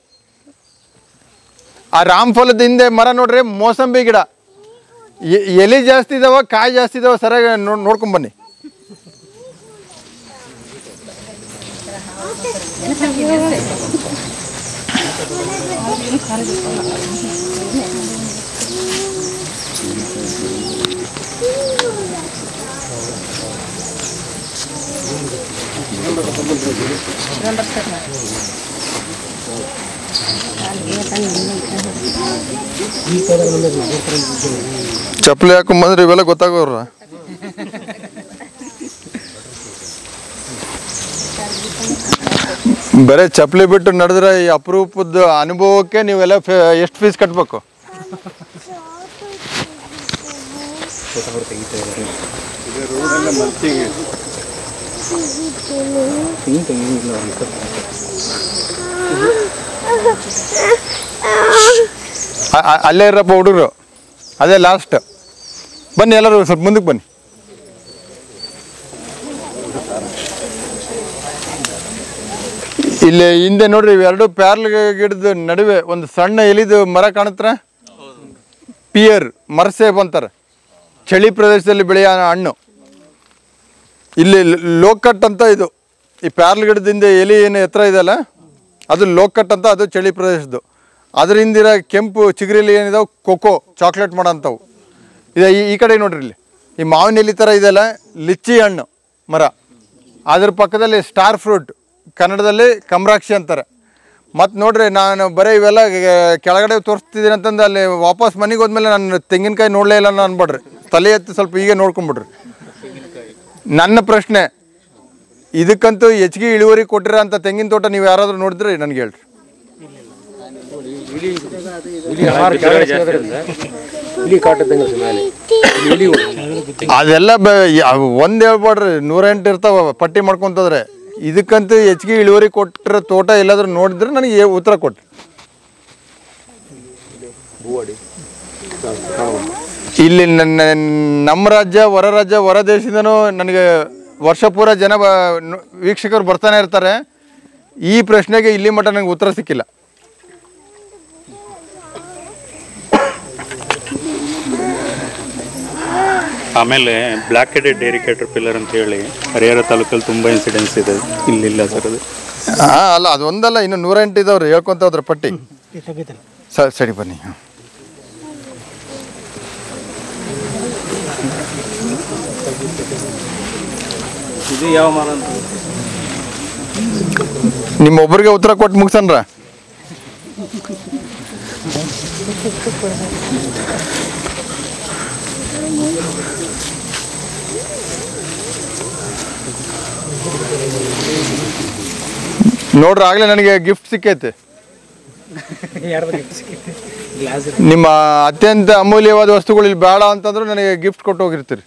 ಆ ರಾಮ್ಫಲದ ಹಿಂದೆ ಮರ ನೋಡ್ರಿ ಮೋಸಂಬಿ ಗಿಡ ಎ- ಎಲೆ ಜಾಸ್ತಿ ಇದಾವ ಕಾಯಿ ಜಾಸ್ತಿ ಇದಾವ ಸರಿಯಾಗಿ ನೋಡ್ ನೋಡ್ಕೊಂಬನ್ನಿ ಚಪ್ಪಲಿ ಹಾಕೊಂಬಂದ್ರೆ ಇವೆಲ್ಲ ಗೊತ್ತಾಗೋರ ಬರೀ ಚಪ್ಪಲಿ ಬಿಟ್ಟು ನಡೆದ್ರೆ ಈ ಅಪರೂಪದ ಅನುಭವಕ್ಕೆ ನೀವೆಲ್ಲ ಎಷ್ಟು ಫೀಸ್ ಕಟ್ಬೇಕು ಅ- ಅ- ಅಲ್ಲೇ ಇರಪ್ಪ ಹುಡುಗರು ಅದೇ ಲಾಸ್ಟ್ ಬನ್ನಿ ಎಲ್ಲರೂ ಸ್ವಲ್ಪ ಮುಂದಕ್ಕೆ ಬನ್ನಿ ಇಲ್ಲಿ ಹಿಂದೆ ನೋಡ್ರಿ ಇವೆರಡು ಪ್ಯಾರ್ಲ್ ಗಿಡದ ನಡುವೆ ಒಂದು ಸಣ್ಣ ಎಲಿದು ಮರ ಕಾಣತ್ರ ಪಿಯರ್ ಮರಸೇಬ್ ಅಂತಾರೆ ಚಳಿ ಪ್ರದೇಶದಲ್ಲಿ ಬೆಳೆಯೋ ಹಣ್ಣು ಇಲ್ಲಿ ಲೋಕಟ್ ಅಂತ ಇದು ಈ ಪ್ಯಾರ್ಲ್ ಗಿಡದಿಂದ ಎಲಿ ಏನು ಎತ್ತರ ಇದೆಯಲ್ಲ ಅದು ಲೋಕಟ್ ಅಂತ ಅದು ಚಳಿ ಪ್ರದೇಶದ್ದು ಅದರಿಂದಿರ ಕೆಂಪು ಚಿಗುರಿಲಿ ಏನಿದಾವೆ ಕೊಕೋ ಚಾಕ್ಲೇಟ್ ಮಾಡೋಂಥವು ಇದೆ ಈ ಈ ಕಡೆ ನೋಡ್ರಿ ಇಲ್ಲಿ ಈ ಮಾವಿನ ಎಲೆ ಥರ ಇದೆಯಲ್ಲ ಲಿಚ್ಚಿ ಹಣ್ಣು ಮರ ಅದ್ರ ಪಕ್ಕದಲ್ಲಿ ಸ್ಟಾರ್ ಫ್ರೂಟ್ ಕನ್ನಡದಲ್ಲಿ ಕಮ್ರಾಕ್ಷಿ ಅಂತಾರೆ ಮತ್ತು ನೋಡ್ರಿ ನಾನು ಬರೀ ಇವೆಲ್ಲ ಗ- ಕೆಳಗಡೆ ತೋರಿಸ್ತಿದ್ದೀನಿ ಅಂತಂದು ಅಲ್ಲಿ ವಾಪಸ್ ಮನೆಗೆ ಹೋದ್ಮೇಲೆ ನಾನು ತೆಂಗಿನಕಾಯಿ ನೋಡಲೇ ಇಲ್ಲ ಅನ್ನೋ ಅನ್ಬೇಡ್ರಿ ತಲೆ ಎತ್ತಿ ಸ್ವಲ್ಪ ಈಗ ನೋಡ್ಕೊಂಬಿಡ್ರಿ ನನ್ನ ಪ್ರಶ್ನೆ ಇದಕ್ಕಂತೂ ಹೆಚ್ಚಿಗೆ ಇಳುವರಿ ಕೊಟ್ಟಿರೋ ಅಂತ ತೆಂಗಿನ ತೋಟ ನೀವು ಯಾರಾದರೂ ನೋಡಿದ್ರೆ ನನಗೆ ಹೇಳ್ರಿ ಅದೆಲ್ಲ ಬ ಯಾವ- ಒಂದ್ ಹೇಳ್ಬೇಡ್ರಿ ನೂರೆಂಟು ಇರ್ತಾವ ಪಟ್ಟಿ ಮಾಡ್ಕೊಂತಂದ್ರೆ ಇದಕ್ಕಂತೂ ಹೆಚ್ಚಿಗೆ ಇಳುವರಿ ಕೊಟ್ಟಿರೋ ತೋಟ ಎಲ್ಲಾದ್ರೂ ನೋಡಿದ್ರೆ ನನಗೆ ಏ- ಉತ್ತರ ಕೊಟ್ರಿ ಇಲ್ಲಿ ನನ್ನ ನಮ್ಮ ರಾಜ್ಯ ಹೊರ ರಾಜ್ಯ ಹೊರ ದೇಶದಿಂದನೂ ನನಗೆ ವರ್ಷ ಪೂರ ಜನ ಬ- ನು- ವೀಕ್ಷಕರು ಬರ್ತಾನೆ ಇರ್ತಾರೆ ಈ ಪ್ರಶ್ನೆಗೆ ಇಲ್ಲಿ ಮಟ್ಟ ನನಗೆ ಉತ್ತರ ಸಿಕ್ಕಿಲ್ಲ ಆಮೇಲೆ ಬ್ಲ್ಯಾಕ್ ಹೆಡೆಡ್ ಡೇರಿ ಪಿಲ್ಲರ್ ಅಂತ ಹೇಳಿ ಹರಿಹರ ತಾಲೂಕಲ್ಲಿ ತುಂಬ ಇನ್ಸಿಡೆನ್ಸ್ ಇದೆ ಇಲ್ಲಿಲ್ಲ ಸರ್ ಅದು ಹಾ ಅಲ್ಲ ಅದು ಒಂದಲ್ಲ ಇನ್ನು ನೂರೆಂಟು ಇದಾವ್ರಿ ಹೇಳ್ಕೊಂತ ಹೋದ್ರ ಪಟ್ಟಿ ಸ- ಸರಿ ಬನ್ನಿ ಹಾ. ಇದು ಯಾವ ಮರ ಅಂತ ನಿಮ್ಮ ಒಬ್ಬರಿಗೆ ಉತ್ತರ ಕೊಟ್ಟು ಮುಗ್ಸನ್ರ ನೋಡ್ರಿ ಆಗ್ಲೇ ನನಗೆ ಗಿಫ್ಟ್ ಸಿಕ್ಕೈತೆ ನಿಮ್ಮ ಅತ್ಯಂತ ಅಮೂಲ್ಯವಾದ ವಸ್ತುಗಳು ಇಲ್ಲಿ ಬೇಡ ಅಂತಂದ್ರೆ ನನಗೆ ಗಿಫ್ಟ್ ಕೊಟ್ಟು ಹೋಗಿರ್ತೀರಿ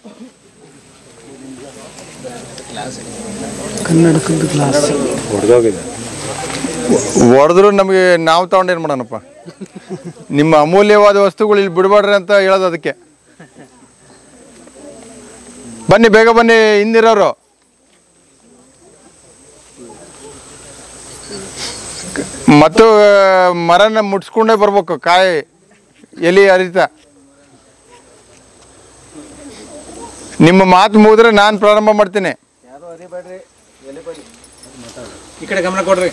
ಹೊಡೆದೋಗಿದೆ ಹೊಡೆದ್ರು ನಮಗೆ ನಾವು ತಗೊಂಡೇನು ಮಾಡೋಣಪ್ಪ ನಿಮ್ಮ ಅಮೂಲ್ಯವಾದ ವಸ್ತುಗಳು ಇಲ್ಲಿ ಬಿಡಬೇಡ್ರಿ ಅಂತ ಹೇಳೋದು ಅದಕ್ಕೆ ಬನ್ನಿ ಬೇಗ ಬನ್ನಿ ಹಿಂದಿರೋರು ಮತ್ತು ಮರನ ಮುಟ್ಸ್ಕೊಂಡೇ ಬರ್ಬೇಕು ಕಾಯಿ ಎಲಿ ಹರಿತ ನಿಮ್ಮ ಮಾತು ಮುಗಿದ್ರೆ ನಾನು ಪ್ರಾರಂಭ ಮಾಡ್ತೀನಿ ಈ ಕಡೆ ಗಮನ ಕೊಡ್ರಿ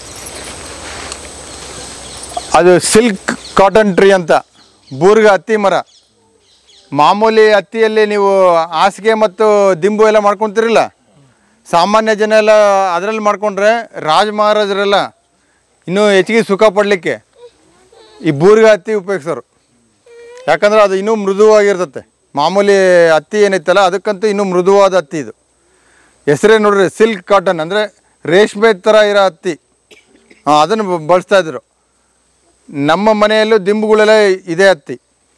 ಅದು ಸಿಲ್ಕ್ ಕಾಟನ್ ಟ್ರೀ ಅಂತ ಬೂರ್ಗ ಹತ್ತಿ ಮರ ಮಾಮೂಲಿ ಹತ್ತಿಯಲ್ಲಿ ನೀವು ಹಾಸಿಗೆ ಮತ್ತು ದಿಂಬು ಎಲ್ಲ ಮಾಡ್ಕೊತಿರಲ್ಲ ಸಾಮಾನ್ಯ ಜನ ಎಲ್ಲ ಅದರಲ್ಲಿ ಮಾಡ್ಕೊಂಡ್ರೆ ರಾಜ ಮಹಾರಾಜರೆಲ್ಲ ಇನ್ನೂ ಹೆಚ್ಚಿಗೆ ಸುಖ ಪಡಲಿಕ್ಕೆ ಈ ಬೂರ್ಗ ಹತ್ತಿ ಉಪಯೋಗಿಸೋರು ಯಾಕಂದ್ರೆ ಅದು ಇನ್ನೂ ಮೃದುವಾಗಿರ್ತತೆ ಮಾಮೂಲಿ ಹತ್ತಿ ಏನೈತಲ್ಲ ಅದಕ್ಕಂತೂ ಇನ್ನೂ ಮೃದುವಾದ ಹತ್ತಿ ಇದು ಹೆಸರೇ ನೋಡ್ರಿ ಸಿಲ್ಕ್ ಕಾಟನ್ ಅಂದರೆ ರೇಷ್ಮೆ ಥರ ಇರೋ ಹತ್ತಿ ಹಾಂ ಅದನ್ನು ಬ- ಬಳಸ್ತಾ ಇದ್ರು ನಮ್ಮ ಮನೆಯಲ್ಲೂ ದಿಂಬುಗಳೆಲ್ಲ ಇದೇ ಹತ್ತಿ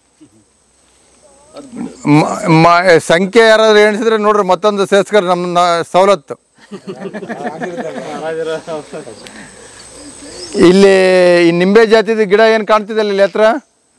ಮ- ಮ- ಸಂಖ್ಯೆ ಯಾರಾದ್ರೂ ಎಣಿಸಿದ್ರೆ ನೋಡ್ರಿ ಮತ್ತೊಂದು ಸೇಸ್ಕರ್ ನಮ್ಮ ನ- ಸವಲತ್ತು ಇಲ್ಲಿ ಈ ನಿಂಬೆ ಜಾತಿದ ಗಿಡ ಏನು ಕಾಣ್ತಿದಲ್ಲ ಇಲ್ಲಿ ಹತ್ರ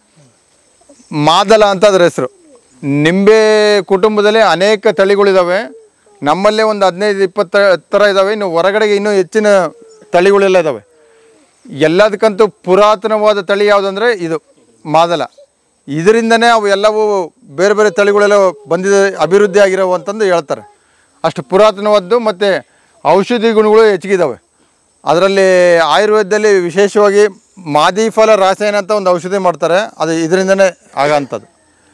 ಮಾದಲ ಅಂತ ಅದ್ರ ಹೆಸರು ನಿಂಬೆ ಕುಟುಂಬದಲ್ಲಿ ಅನೇಕ ತಳಿಗಳಿದಾವೆ ನಮ್ಮಲ್ಲೇ ಒಂದು ಹದಿನೈದು ಇಪ್ಪತ್ತು ಥರ ಇದ್ದಾವೆ ಇನ್ನು ಹೊರಗಡೆಗೆ ಇನ್ನೂ ಹೆಚ್ಚಿನ ತಳಿಗಳೆಲ್ಲ ಇದ್ದಾವೆ ಎಲ್ಲದಕ್ಕಂತೂ ಪುರಾತನವಾದ ತಳಿ ಯಾವುದಂದ್ರೆ ಇದು ಮಾದಲ ಇದರಿಂದನೇ ಅವು ಎಲ್ಲವೂ ಬೇರೆ ಬೇರೆ ತಳಿಗಳೆಲ್ಲ ಬಂದಿದೆ ಅಭಿವೃದ್ಧಿ ಆಗಿರೋವು ಅಂತಂದು ಹೇಳ್ತಾರೆ ಅಷ್ಟು ಪುರಾತನವಾದ್ದು ಮತ್ತು ಔಷಧಿ ಗುಣಗಳು ಹೆಚ್ಚಿಗಿದ್ದಾವೆ ಅದರಲ್ಲಿ ಆಯುರ್ವೇದದಲ್ಲಿ ವಿಶೇಷವಾಗಿ ಮಾದಿಫಲ ರಾಸಾಯನ ಅಂತ ಒಂದು ಔಷಧಿ ಮಾಡ್ತಾರೆ ಅದು ಇದರಿಂದನೇ ಆಗೋಂಥದ್ದು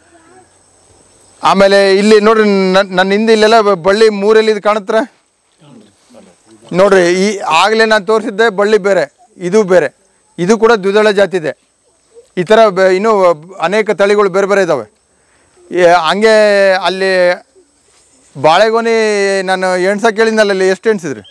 ಆಮೇಲೆ ಇಲ್ಲಿ ನೋಡ್ರಿ ನನ್ನ ನನ್ನ ಹಿಂದೆ ಇಲ್ಲೆಲ್ಲ ಬಳ್ಳಿ ಮೂರಲ್ಲಿ ಇದು ಕಾಣತ್ರ ನೋಡ್ರಿ ಈ ಆಗಲೇ ನಾನು ತೋರಿಸಿದ್ದೆ ಬಳ್ಳಿ ಬೇರೆ ಇದು ಬೇರೆ ಇದು ಕೂಡ ದ್ವಿದಳ ಜಾತಿ ಇದೆ ಈ ಥರ ಬೆ ಇನ್ನೂ ಅನೇಕ ತಳಿಗಳು ಬೇರೆ ಬೇರೆ ಇದ್ದಾವೆ ಏ- ಹಂಗೆ ಅಲ್ಲಿ ಬಾಳೆಗೊನೆ ನಾನು ಎಣ್ಸಕ್ಕೆ ಕೇಳಿದ್ನಲ್ಲ ಅಲ್ಲಿ ಎಷ್ಟು ಎಣ್ಸಿದ್ರಿ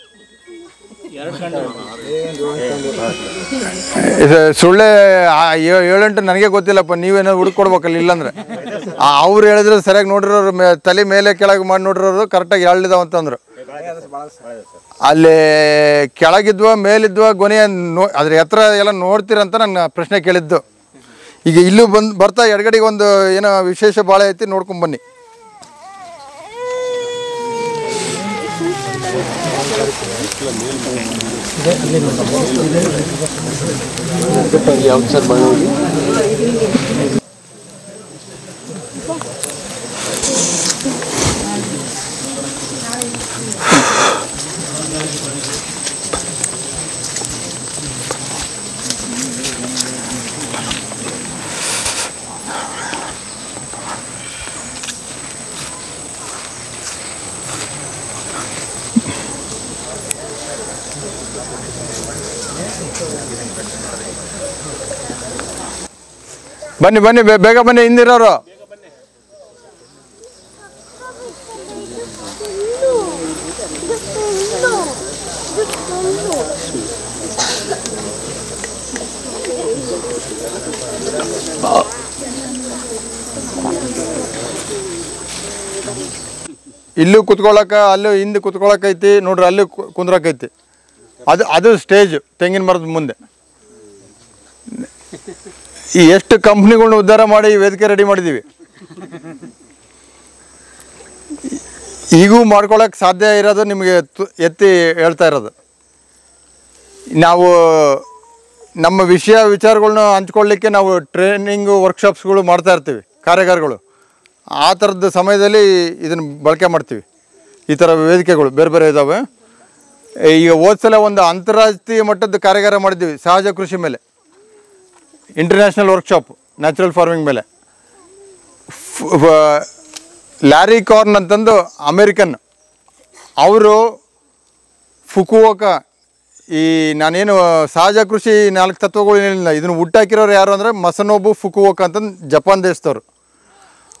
ಇದು ಸುಳ್ಳೆ ಆ ಏ- ಏಳೆಂಟು ನನಗೆ ಗೊತ್ತಿಲ್ಲಪ್ಪ ನೀವೇನೋ ಹುಡುಕೊಡ್ಬೇಕಲ್ಲ ಇಲ್ಲಾಂದ್ರೆ ಆ, ಅವ್ರು ಹೇಳಿದ್ರೆ ಸರಿಯಾಗಿ ನೋಡಿರೋರು ಮೇ ತಲೆ ಮೇಲೆ ಕೆಳಗೆ ಮಾಡಿ ನೋಡಿರೋರು ಕರೆಕ್ಟಾಗಿ ಹೇಳಿದಾವ ಅಂತಂದ್ರು ಅಲ್ಲಿ ಕೆಳಗಿದ್ವ ಮೇಲಿದ್ವ ಗೊನೆಯ ನೋ ಅದ್ರ ಎತ್ತರ ಎಲ್ಲ ನೋಡ್ತೀರಂತ ನನ್ನ ಪ್ರಶ್ನೆ ಕೇಳಿದ್ದು ಈಗ ಇಲ್ಲೂ ಬಂದು ಬರ್ತಾ ಎಡಗಡೆಗೆ ಒಂದು ಏನೋ ವಿಶೇಷ ಬಾಳೆ ಐತಿ ನೋಡ್ಕೊಂಡ್ ಬನ್ನಿ ಬನ್ನಿ ಬನ್ನಿ ಬೇ- ಬೇಗ ಬನ್ನಿ ಹಿಂದಿರೋರು ಇಲ್ಲೂ ಕುತ್ಕೊಳಕ ಅಲ್ಲೂ ಹಿಂದೆ ಕುತ್ಕೊಳಕೈತಿ ನೋಡ್ರಿ ಅಲ್ಲಿ ಕುಂದ್ರಕೈತಿ ಅದು ಅದು ಸ್ಟೇಜ್ ತೆಂಗಿನ ಮರದ ಮುಂದೆ ಈ ಎಷ್ಟು ಕಂಪ್ನಿಗಳ್ನ ಉದ್ಧಾರ ಮಾಡಿ ಈ ವೇದಿಕೆ ರೆಡಿ ಮಾಡಿದ್ದೀವಿ ಈಗೂ ಮಾಡ್ಕೊಳಕ್ಕೆ ಸಾಧ್ಯ ಇರೋದು ನಿಮಗೆ ತು- ಎತ್ತಿ ಹೇಳ್ತಾ ಇರೋದು ನಾವು ನಮ್ಮ ವಿಷಯ ವಿಚಾರಗಳ್ನ ಹಂಚ್ಕೊಳ್ಳಿಕ್ಕೆ ನಾವು ಟ್ರೈನಿಂಗು ವರ್ಕ್ಶಾಪ್ಸ್ಗಳು ಮಾಡ್ತಾ ಇರ್ತೀವಿ ಕಾರ್ಯಾಗಾರಗಳು ಆ ಥರದ ಸಮಯದಲ್ಲಿ ಇದನ್ನು ಬಳಕೆ ಮಾಡ್ತೀವಿ ಈ ಥರ ವೇದಿಕೆಗಳು ಬೇರೆ ಬೇರೆ ಇದ್ದಾವೆ ಈಗ ಹೋದ ಸಲ ಒಂದು ಅಂತಾರಾಷ್ಟ್ರೀಯ ಮಟ್ಟದ ಕಾರ್ಯಾಗಾರ ಮಾಡಿದ್ದೀವಿ ಸಹಜ ಕೃಷಿ ಮೇಲೆ ಇಂಟರ್ನ್ಯಾಷನಲ್ ವರ್ಕ್ಶಾಪ್ ನ್ಯಾಚುರಲ್ ಫಾರ್ಮಿಂಗ್ ಮೇಲೆ ಫ್- ಫ- ಲ್ಯಾರಿ ಕಾರ್ನ್ ಅಂತಂದು ಅಮೇರಿಕನ್ ಅವರು ಫುಕುವೋಕ ಈ ನಾನೇನು ಸಹಜ ಕೃಷಿ ನಾಲ್ಕು ತತ್ವಗಳು ಏನಿಲ್ಲ ಇದನ್ನು ಹುಟ್ಟಾಕಿರೋರು ಯಾರು ಅಂದರೆ ಮಸನೋಬು ಫುಕುವೋಕ ಅಂತಂದು ಜಪಾನ್ ದೇಶದವ್ರು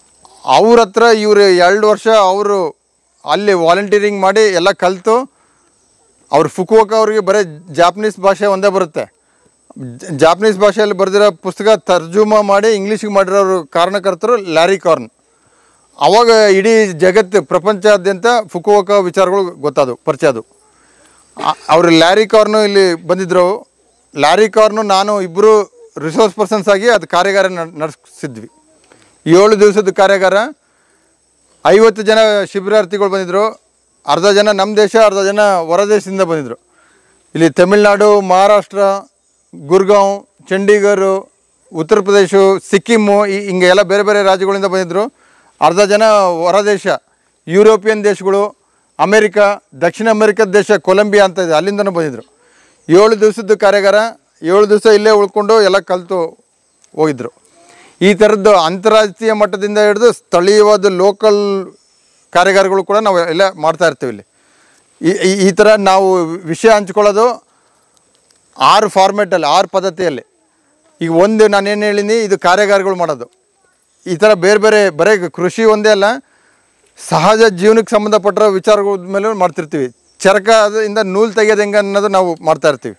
ಅವ್ರ ಹತ್ರ ಇವರು ಎರಡು ವರ್ಷ ಅವರು ಅಲ್ಲಿ ವಾಲಂಟಿಯರಿಂಗ್ ಮಾಡಿ ಎಲ್ಲ ಕಲಿತು ಅವ್ರ ಫುಕುವಕ ಅವ್ರಿಗೆ ಬರೀ ಜಾಪನೀಸ್ ಭಾಷೆ ಒಂದೇ ಬರುತ್ತೆ ಜ- ಜಾಪನೀಸ್ ಭಾಷೆಯಲ್ಲಿ ಬರೆದಿರೋ ಪುಸ್ತಕ ತರ್ಜುಮಾ ಮಾಡಿ ಇಂಗ್ಲೀಷಿಗೆ ಮಾಡಿರೋರು ಕಾರಣಕರ್ತರು ಲ್ಯಾರಿ ಕಾರ್ನ್ ಅವಾಗ ಇಡೀ ಜಗತ್ತು ಪ್ರಪಂಚಾದ್ಯಂತ ಫುಕುವಕ ವಿಚಾರಗಳು ಗೊತ್ತಾದವು ಪರಿಚಯ ಅದು ಅವರು ಲ್ಯಾರಿ ಕಾರ್ನು ಇಲ್ಲಿ ಬಂದಿದ್ದರು ಲ್ಯಾರಿ ಕಾರ್ನು ನಾನು ಇಬ್ಬರು ರಿಸೋರ್ಸ್ ಪರ್ಸನ್ಸ್ ಆಗಿ ಅದು ಕಾರ್ಯಾಗಾರ ನಡ್- ನಡೆಸಿದ್ವಿ ಏಳು ದಿವಸದ ಕಾರ್ಯಾಗಾರ ಐವತ್ತು ಜನ ಶಿಬಿರಾರ್ಥಿಗಳು ಬಂದಿದ್ದರು ಅರ್ಧ ಜನ ನಮ್ಮ ದೇಶ ಅರ್ಧ ಜನ ಹೊರ ದೇಶದಿಂದ ಬಂದಿದ್ದರು ಇಲ್ಲಿ ತಮಿಳ್ನಾಡು ಮಹಾರಾಷ್ಟ್ರ ಗುರ್ಗಾಂವ್ ಚಂಡೀಗಢ ಉತ್ತರ ಪ್ರದೇಶ ಸಿಕ್ಕಿಮ್ಮು ಈ- ಹಿಂಗೆ ಎಲ್ಲ ಬೇರೆ ಬೇರೆ ರಾಜ್ಯಗಳಿಂದ ಬಂದಿದ್ದರು ಅರ್ಧ ಜನ ಹೊರ ದೇಶ ಯುರೋಪಿಯನ್ ದೇಶಗಳು ಅಮೇರಿಕಾ ದಕ್ಷಿಣ ಅಮೆರಿಕದ ದೇಶ ಕೊಲಂಬಿಯಾ ಅಂತ ಇದೆ ಅಲ್ಲಿಂದನೂ ಬಂದಿದ್ದರು ಏಳು ದಿವಸದ ಕಾರ್ಯಾಗಾರ ಏಳು ದಿವಸ ಇಲ್ಲೇ ಉಳ್ಕೊಂಡು ಎಲ್ಲ ಕಲಿತು ಹೋಗಿದ್ರು ಈ ಥರದ್ದು ಅಂತಾರಾಷ್ಟ್ರೀಯ ಮಟ್ಟದಿಂದ ಹಿಡಿದು ಸ್ಥಳೀಯವಾದ ಲೋಕಲ್ ಕಾರ್ಯಾಗಾರಗಳು ಕೂಡ ನಾವು ಎಲ್ಲ ಮಾಡ್ತಾ ಇರ್ತೀವಿ ಇಲ್ಲಿ ಈ- ಈ- ಈ ಥರ ನಾವು ವಿಷಯ ಹಂಚ್ಕೊಳ್ಳೋದು ಆರು ಫಾರ್ಮೇಟಲ್ಲಿ ಆರು ಪದ್ಧತಿಯಲ್ಲಿ ಈಗ ಒಂದು ನಾನೇನು ಹೇಳಿನಿ ಇದು ಕಾರ್ಯಾಗಾರಗಳು ಮಾಡೋದು ಈ ಥರ ಬೇರೆ ಬೇರೆ ಬರೀ ಕೃಷಿ ಒಂದೇ ಅಲ್ಲ ಸಹಜ ಜೀವನಕ್ಕೆ ಸಂಬಂಧಪಟ್ಟಿರೋ ವಿಚಾರಗಳ ಮೇಲೆ ಮಾಡ್ತಿರ್ತೀವಿ ಚರಕದಿಂದ ನೂಲು ತೆಗೆಯೋದು ಹೆಂಗೆ ಅನ್ನೋದು ನಾವು ಮಾಡ್ತಾ ಇರ್ತೀವಿ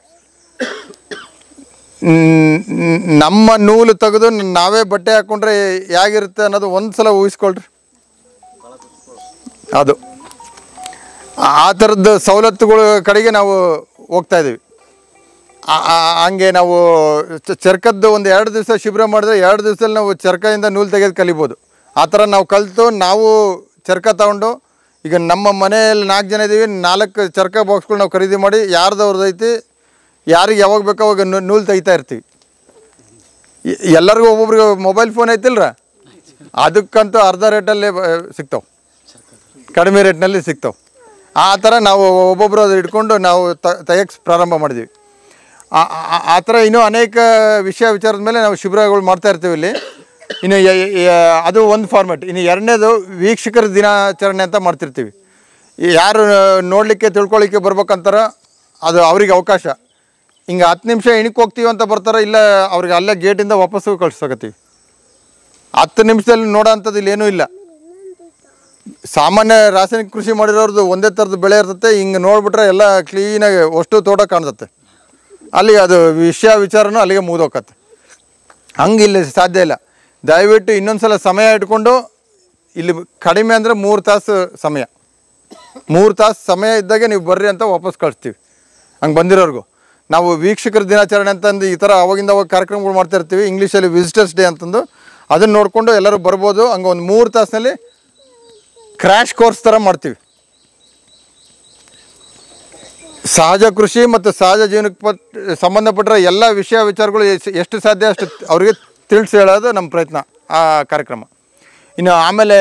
ನ್- ನ್- ನಮ್ಮ ನೂಲು ತೆಗೆದು ನಾವೇ ಬಟ್ಟೆ ಹಾಕ್ಕೊಂಡ್ರೆ ಹೇಗಿರುತ್ತೆ ಅನ್ನೋದು ಒಂದು ಸಲ ಊಹಿಸ್ಕೊಳ್ರಿ ಅದು ಆ- ಆ ಥರದ್ದು ಸವಲತ್ತುಗಳ ಕಡೆಗೆ ನಾವು ಹೋಗ್ತಾ ಇದ್ದೀವಿ ಆ- ಆ- ಹಂಗೆ ನಾವು ಚ- ಚರ್ಕದ್ದು ಒಂದು ಎರಡು ದಿವಸ ಶಿಬಿರ ಮಾಡಿದ್ರೆ ಎರಡು ದಿವಸದಲ್ಲಿ ನಾವು ಚರ್ಕದಿಂದ ನೂಲು ತೆಗೆದು ಕಲಿಬೋದು ಆ ಥರ ನಾವು ಕಲಿತು ನಾವು ಚರ್ಕ ತಗೊಂಡು ಈಗ ನಮ್ಮ ಮನೆಯಲ್ಲಿ ನಾಲ್ಕು ಜನ ಇದ್ದೀವಿ ನಾಲ್ಕು ಚರ್ಕ ಬಾಕ್ಸ್ಗಳು ನಾವು ಖರೀದಿ ಮಾಡಿ ಯಾರ್ದವ್ರದ್ದು ಐತಿ ಯಾರಿಗೆ ಯಾವಾಗ ಬೇಕೋ ಅವಾಗ ನೂ- ನೂಲು ತೆಗಿತಾ ಇರ್ತೀವಿ ಎ- ಎಲ್ಲರಿಗೂ ಒಬ್ಬೊಬ್ರಿಗೆ ಮೊಬೈಲ್ ಫೋನ್ ಐತಿಲ್ರ ಅದಕ್ಕಂತೂ ಅರ್ಧ ರೇಟಲ್ಲೇ ಸಿಗ್ತಾವೆ ಕಡಿಮೆ ರೇಟ್ನಲ್ಲಿ ಸಿಗ್ತಾವೆ ಆ ಥರ ನಾವು ಒಬ್ಬೊಬ್ಬರು ಅದು ಇಟ್ಕೊಂಡು ನಾವು ತೆಗೆಯಕ್ಕೆ ಪ್ರಾರಂಭ ಮಾಡಿದ್ವಿ ಆ- ಆ- ಆ ಥರ ಇನ್ನೂ ಅನೇಕ ವಿಷಯ ವಿಚಾರದ ಮೇಲೆ ನಾವು ಶಿಬಿರಗಳು ಮಾಡ್ತಾ ಇರ್ತೀವಿ ಇಲ್ಲಿ ಇನ್ನು ಯ- ಯ- ಅದು ಒಂದು ಫಾರ್ಮ್ಯಾಟ್ ಇನ್ನು ಎರಡನೇದು ವೀಕ್ಷಕರ ದಿನಾಚರಣೆ ಅಂತ ಮಾಡ್ತಿರ್ತೀವಿ ಈ ಯಾರು ನೋಡಲಿಕ್ಕೆ ತಿಳ್ಕೊಳ್ಳಿಕ್ಕೆ ಬರ್ಬೇಕಂತಾರ ಅದು ಅವ್ರಿಗೆ ಅವಕಾಶ ಹಿಂಗೆ ಹತ್ತು ನಿಮಿಷ ಇಣಕ್ಕೆ ಹೋಗ್ತೀವಿ ಅಂತ ಬರ್ತಾರೆ ಇಲ್ಲ ಅವ್ರಿಗೆ ಅಲ್ಲೇ ಗೇಟಿಂದ ವಾಪಸ್ಸು ಕಳ್ಸಕತ್ತೀವಿ ಹತ್ತು ನಿಮಿಷದಲ್ಲಿ ನೋಡೋ ಅಂಥದ್ದು ಇಲ್ಲೇನೂ ಇಲ್ಲ ಸಾಮಾನ್ಯ ರಾಸಾಯನಿಕ ಕೃಷಿ ಮಾಡಿರೋರ್ದು ಒಂದೇ ಥರದ್ದು ಬೆಳೆ ಇರ್ತತೆ ಹಿಂಗೆ ನೋಡ್ಬಿಟ್ರೆ ಎಲ್ಲ ಕ್ಲೀನಾಗಿ ಅಷ್ಟು ತೋಟ ಕಾಣ್ತತೆ ಅಲ್ಲಿಗೆ ಅದು ವಿಷಯ ವಿಚಾರನೂ ಅಲ್ಲಿಗೆ ಮುಗಿದೋಕತ್ತೆ ಹಂಗೆ ಇಲ್ಲಿ ಸಾಧ್ಯ ಇಲ್ಲ ದಯವಿಟ್ಟು ಇನ್ನೊಂದು ಸಲ ಸಮಯ ಇಟ್ಕೊಂಡು ಇಲ್ಲಿ ಕಡಿಮೆ ಅಂದರೆ ಮೂರು ತಾಸು ಸಮಯ ಮೂರು ತಾಸು ಸಮಯ ಇದ್ದಾಗೆ ನೀವು ಬರ್ರಿ ಅಂತ ವಾಪಸ್ ಕಳಿಸ್ತೀವಿ ಹಂಗೆ ಬಂದಿರೋರ್ಗು ನಾವು ವೀಕ್ಷಕರ ದಿನಾಚರಣೆ ಅಂತಂದು ಈ ಥರ ಅವಾಗಿಂದ ಅವಾಗ ಕಾರ್ಯಕ್ರಮಗಳು ಮಾಡ್ತಾ ಇರ್ತೀವಿ ಇಂಗ್ಲೀಷಲ್ಲಿ ವಿಸಿಟರ್ಸ್ ಡೇ ಅಂತಂದು ಅದನ್ನು ನೋಡಿಕೊಂಡು ಎಲ್ಲರೂ ಬರ್ಬೋದು ಹಂಗೆ ಒಂದು ಮೂರು ತಾಸಿನಲ್ಲಿ ಕ್ರ್ಯಾಶ್ ಕೋರ್ಸ್ ಥರ ಮಾಡ್ತೀವಿ ಸಹಜ ಕೃಷಿ ಮತ್ತು ಸಹಜ ಜೀವನಕ್ಕೆ ಪಟ್ ಸಂಬಂಧಪಟ್ಟಿರೋ ಎಲ್ಲ ವಿಷಯ ವಿಚಾರಗಳು ಎಸ್- ಎಷ್ಟು ಸಾಧ್ಯ ಅಷ್ಟು ಅವರಿಗೆ ತಿಳಿಸಿ ಹೇಳೋದು ನಮ್ಮ ಪ್ರಯತ್ನ ಆ ಕಾರ್ಯಕ್ರಮ ಇನ್ನು ಆಮೇಲೆ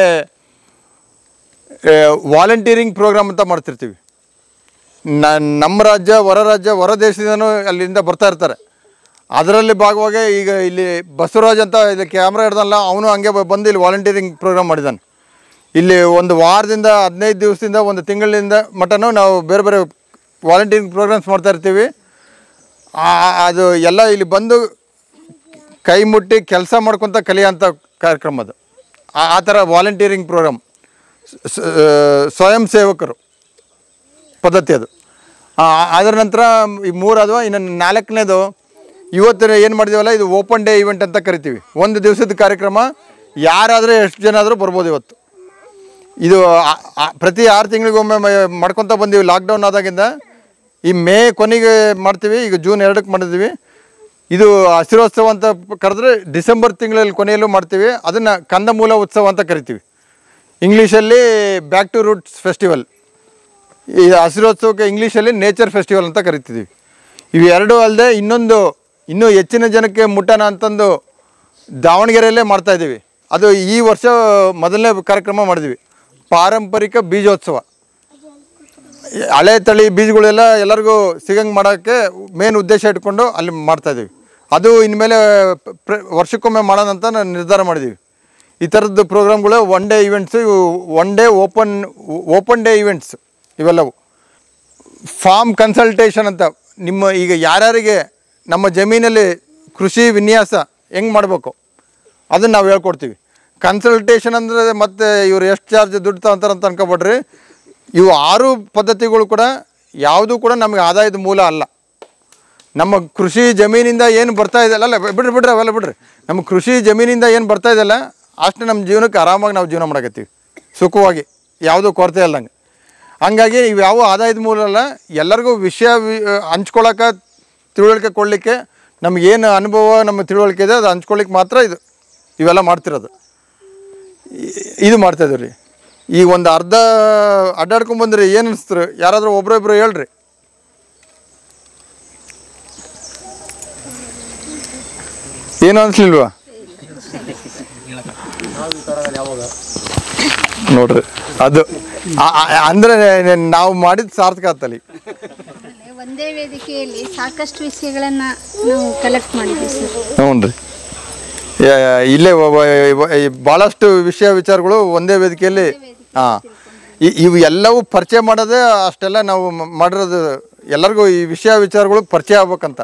ವಾಲಂಟಿಯರಿಂಗ್ ಪ್ರೋಗ್ರಾಮ್ ಅಂತ ಮಾಡ್ತಿರ್ತೀವಿ ನ ನಮ್ಮ ರಾಜ್ಯ ಹೊರ ರಾಜ್ಯ ಹೊರ ದೇಶದಿಂದನೂ ಅಲ್ಲಿಂದ ಬರ್ತಾ ಇರ್ತಾರೆ ಅದರಲ್ಲಿ ಭಾಗವಾಗಿ ಈಗ ಇಲ್ಲಿ ಬಸವರಾಜ್ ಅಂತ ಇಲ್ಲಿ ಕ್ಯಾಮ್ರಾ ಹಿಡ್ದಲ್ಲ ಅವನು ಹಂಗೆ ಬ- ಬಂದು ಇಲ್ಲಿ ವಾಲಂಟಿಯರಿಂಗ್ ಪ್ರೋಗ್ರಾಮ್ ಮಾಡಿದ್ದಾನೆ ಇಲ್ಲಿ ಒಂದು ವಾರದಿಂದ ಹದಿನೈದು ದಿವಸದಿಂದ ಒಂದು ತಿಂಗಳಿಂದ ಮಟನೂ ನಾವು ಬೇರೆ ಬೇರೆ ವಾಲಂಟಿಯರಿಂಗ್ ಪ್ರೋಗ್ರಾಮ್ಸ್ ಮಾಡ್ತಾ ಇರ್ತೀವಿ ಆ- ಅದು ಎಲ್ಲ ಇಲ್ಲಿ ಬಂದು ಕೈ ಮುಟ್ಟಿ ಕೆಲಸ ಮಾಡ್ಕೊತ ಕಲಿಯೋಂಥ ಕಾರ್ಯಕ್ರಮ ಅದು ಆ- ಆ ಥರ ವಾಲಂಟಿಯರಿಂಗ್ ಪ್ರೋಗ್ರಾಮ್ ಸ- ಸ್ವಯಂ ಸೇವಕರು ಪದ್ಧತಿ ಅದು ಆ, ಅದರ ನಂತರ ಈ ಮೂರು ಅಥವಾ ಇನ್ನು ನಾಲ್ಕನೇದು ಇವತ್ತು ಏನು ಮಾಡಿದೀವಲ್ಲ ಇದು ಓಪನ್ ಡೇ ಇವೆಂಟ್ ಅಂತ ಕರಿತೀವಿ ಒಂದು ದಿವಸದ ಕಾರ್ಯಕ್ರಮ ಯಾರಾದರೂ ಎಷ್ಟು ಜನ ಆದರೂ ಬರ್ಬೋದು ಇವತ್ತು ಇದು ಆ- ಆ- ಪ್ರತಿ ಆರು ತಿಂಗಳಿಗೊಮ್ಮೆ ಮ- ಮಾಡ್ಕೊತ ಬಂದೀವಿ ಲಾಕ್ಡೌನ್ ಆದಾಗಿಂದ ಈ ಮೇ ಕೊನೆಗೆ ಮಾಡ್ತೀವಿ ಈಗ ಜೂನ್ ಎರಡಕ್ಕೆ ಮಾಡಿದ್ವಿ ಇದು ಹಸಿರೋತ್ಸವ ಅಂತ ಪ- ಕರೆದ್ರೆ ಡಿಸೆಂಬರ್ ತಿಂಗಳಲ್ಲಿ ಕೊನೆಯಲ್ಲೂ ಮಾಡ್ತೀವಿ ಅದನ್ನು ಕಂದಮೂಲ ಉತ್ಸವ ಅಂತ ಕರಿತೀವಿ ಇಂಗ್ಲೀಷಲ್ಲಿ ಬ್ಯಾಕ್ ಟು ರೂಟ್ಸ್ ಫೆಸ್ಟಿವಲ್ ಈ ಹಸಿರೋತ್ಸವಕ್ಕೆ ಇಂಗ್ಲೀಷಲ್ಲಿ ನೇಚರ್ ಫೆಸ್ಟಿವಲ್ ಅಂತ ಕರಿತಿದ್ದೀವಿ ಇವು ಎರಡೂ ಅಲ್ಲದೆ ಇನ್ನೊಂದು ಇನ್ನೂ ಹೆಚ್ಚಿನ ಜನಕ್ಕೆ ಮುಟ್ಟೋಣ ಅಂತಂದು ದಾವಣಗೆರೆಯಲ್ಲೇ ಮಾಡ್ತಾ ಇದ್ದೀವಿ ಅದು ಈ ವರ್ಷ ಮೊದಲನೇ ಕಾರ್ಯಕ್ರಮ ಮಾಡಿದ್ವಿ ಪಾರಂಪರಿಕ ಬೀಜೋತ್ಸವ ಈ ಹಳೆ ತಳಿ ಬೀಜಗಳೆಲ್ಲ ಎಲ್ಲರಿಗೂ ಸಿಗಂಗೆ ಮಾಡೋಕ್ಕೆ ಮೇನ್ ಉದ್ದೇಶ ಇಟ್ಕೊಂಡು ಅಲ್ಲಿ ಮಾಡ್ತಾ ಇದ್ದೀವಿ ಅದು ಇನ್ಮೇಲೆ ಪ್ರ ವರ್ಷಕ್ಕೊಮ್ಮೆ ಮಾಡೋಣ ಅಂತ ನಾನು ನಿರ್ಧಾರ ಮಾಡಿದ್ದೀವಿ ಈ ಥರದ್ದು ಪ್ರೋಗ್ರಾಮ್ಗಳು ಒನ್ ಡೇ ಇವೆಂಟ್ಸು ಇವು one day open open day events ಇವೆಲ್ಲವು ಫಾರ್ಮ್ ಕನ್ಸಲ್ಟೇಷನ್ ಅಂತ ನಿಮ್ಮ ಈಗ ಯಾರ್ಯಾರಿಗೆ ನಮ್ಮ ಜಮೀನಲ್ಲಿ ಕೃಷಿ ವಿನ್ಯಾಸ ಹೆಂಗೆ ಮಾಡಬೇಕು ಅದನ್ನು ನಾವು ಹೇಳ್ಕೊಡ್ತೀವಿ ಕನ್ಸಲ್ಟೇಷನ್ ಅಂದರೆ ಮತ್ತೆ ಇವ್ರು ಎಷ್ಟು ಚಾರ್ಜ್ ದುಡ್ಡು ತಗೊಂತಾರೆ ಅಂತ ಅನ್ಕೊಬೇಡ್ರಿ ಇವು ಆರು ಪದ್ಧತಿಗಳು ಕೂಡ ಯಾವುದೂ ಕೂಡ ನಮಗೆ ಆದಾಯದ ಮೂಲ ಅಲ್ಲ ನಮ್ಮ ಕೃಷಿ ಜಮೀನಿಂದ ಏನು ಬರ್ತಾ ಇದೆಯಲ್ಲ ಅಲ್ಲ ಬಿಡ್ರಿ ಬಿಡ್ರಿ ಅವೆಲ್ಲ ಬಿಡ್ರಿ ನಮ್ಮ ಕೃಷಿ ಜಮೀನಿಂದ ಏನು ಬರ್ತಾ ಇದೆಯಲ್ಲ ಅಷ್ಟು ನಮ್ಮ ಜೀವನಕ್ಕೆ ಆರಾಮಾಗಿ ನಾವು ಜೀವನ ಮಾಡಕತ್ತೀವಿ ಸುಖವಾಗಿ ಯಾವುದೂ ಕೊರತೆ ಇಲ್ದಂಗೆ ಹಂಗಾಗಿ ಇವು ಯಾವ ಆದಾಯದ ಮೂಲ ಅಲ್ಲ ಎಲ್ಲರಿಗೂ ವಿಷಯ ವಿ- ಹಂಚ್ಕೊಳಕ್ಕೆ ತಿಳುವಳಿಕೆ ಕೊಡಲಿಕ್ಕೆ ನಮಗೇನು ಅನುಭವ ನಮ್ಮ ತಿಳುವಳಿಕೆ ಇದೆ ಅದು ಹಂಚ್ಕೊಳ್ಳಿಕ್ಕೆ ಮಾತ್ರ ಇದು ಇವೆಲ್ಲ ಮಾಡ್ತಿರೋದು ಇ- ಇದು ಮಾಡ್ತಾ ಇದ್ದೀವಿ ರೀ ಈಗ ಒಂದು ಅರ್ಧ ಅಡ್ಡಾಡ್ಕೊಂಬಂದ್ರಿ ಏನು ಅನಿಸ್ತಾರೆ ಯಾರಾದರೂ ಒಬ್ರೊಬ್ರು ಹೇಳ್ರಿ ಏನು ಅನ್ಸ್ಲಿಲ್ವಾ ನೋಡ್ರಿ ಅದು ಆ- ಆ- ಅಂದ್ರೆ ನಾವು ಮಾಡಿದ ಸಾರ್ಥಕ ಆತಲ್ಲಿ ಒಂದೇ ವೇದಿಕೆಯಲ್ಲಿ ಸಾಕಷ್ಟು ವಿಷಯಗಳನ್ನ ನಾವು ಕಲೆಕ್ಟ್ ಮಾಡಿದ್ವಿ ಸರ್ ಹ್ಞೂ ರೀ ಇಲ್ಲೇ ಒಬ್ಬ- ಒಬ್ಬ- ಈ ಭಾಳಷ್ಟು ವಿಷಯ ವಿಚಾರಗಳು ಒಂದೇ ವೇದಿಕೆಯಲ್ಲಿ ಹಾಂ ಇವು ಎಲ್ಲವೂ ಪರಿಚಯ ಮಾಡೋದೇ ಅಷ್ಟೆಲ್ಲ ನಾವು ಮ- ಮಾಡಿರೋದು ಎಲ್ಲರಿಗೂ ಈ ವಿಷಯ ವಿಚಾರಗಳು ಪರಿಚಯ ಆಗ್ಬೇಕಂತ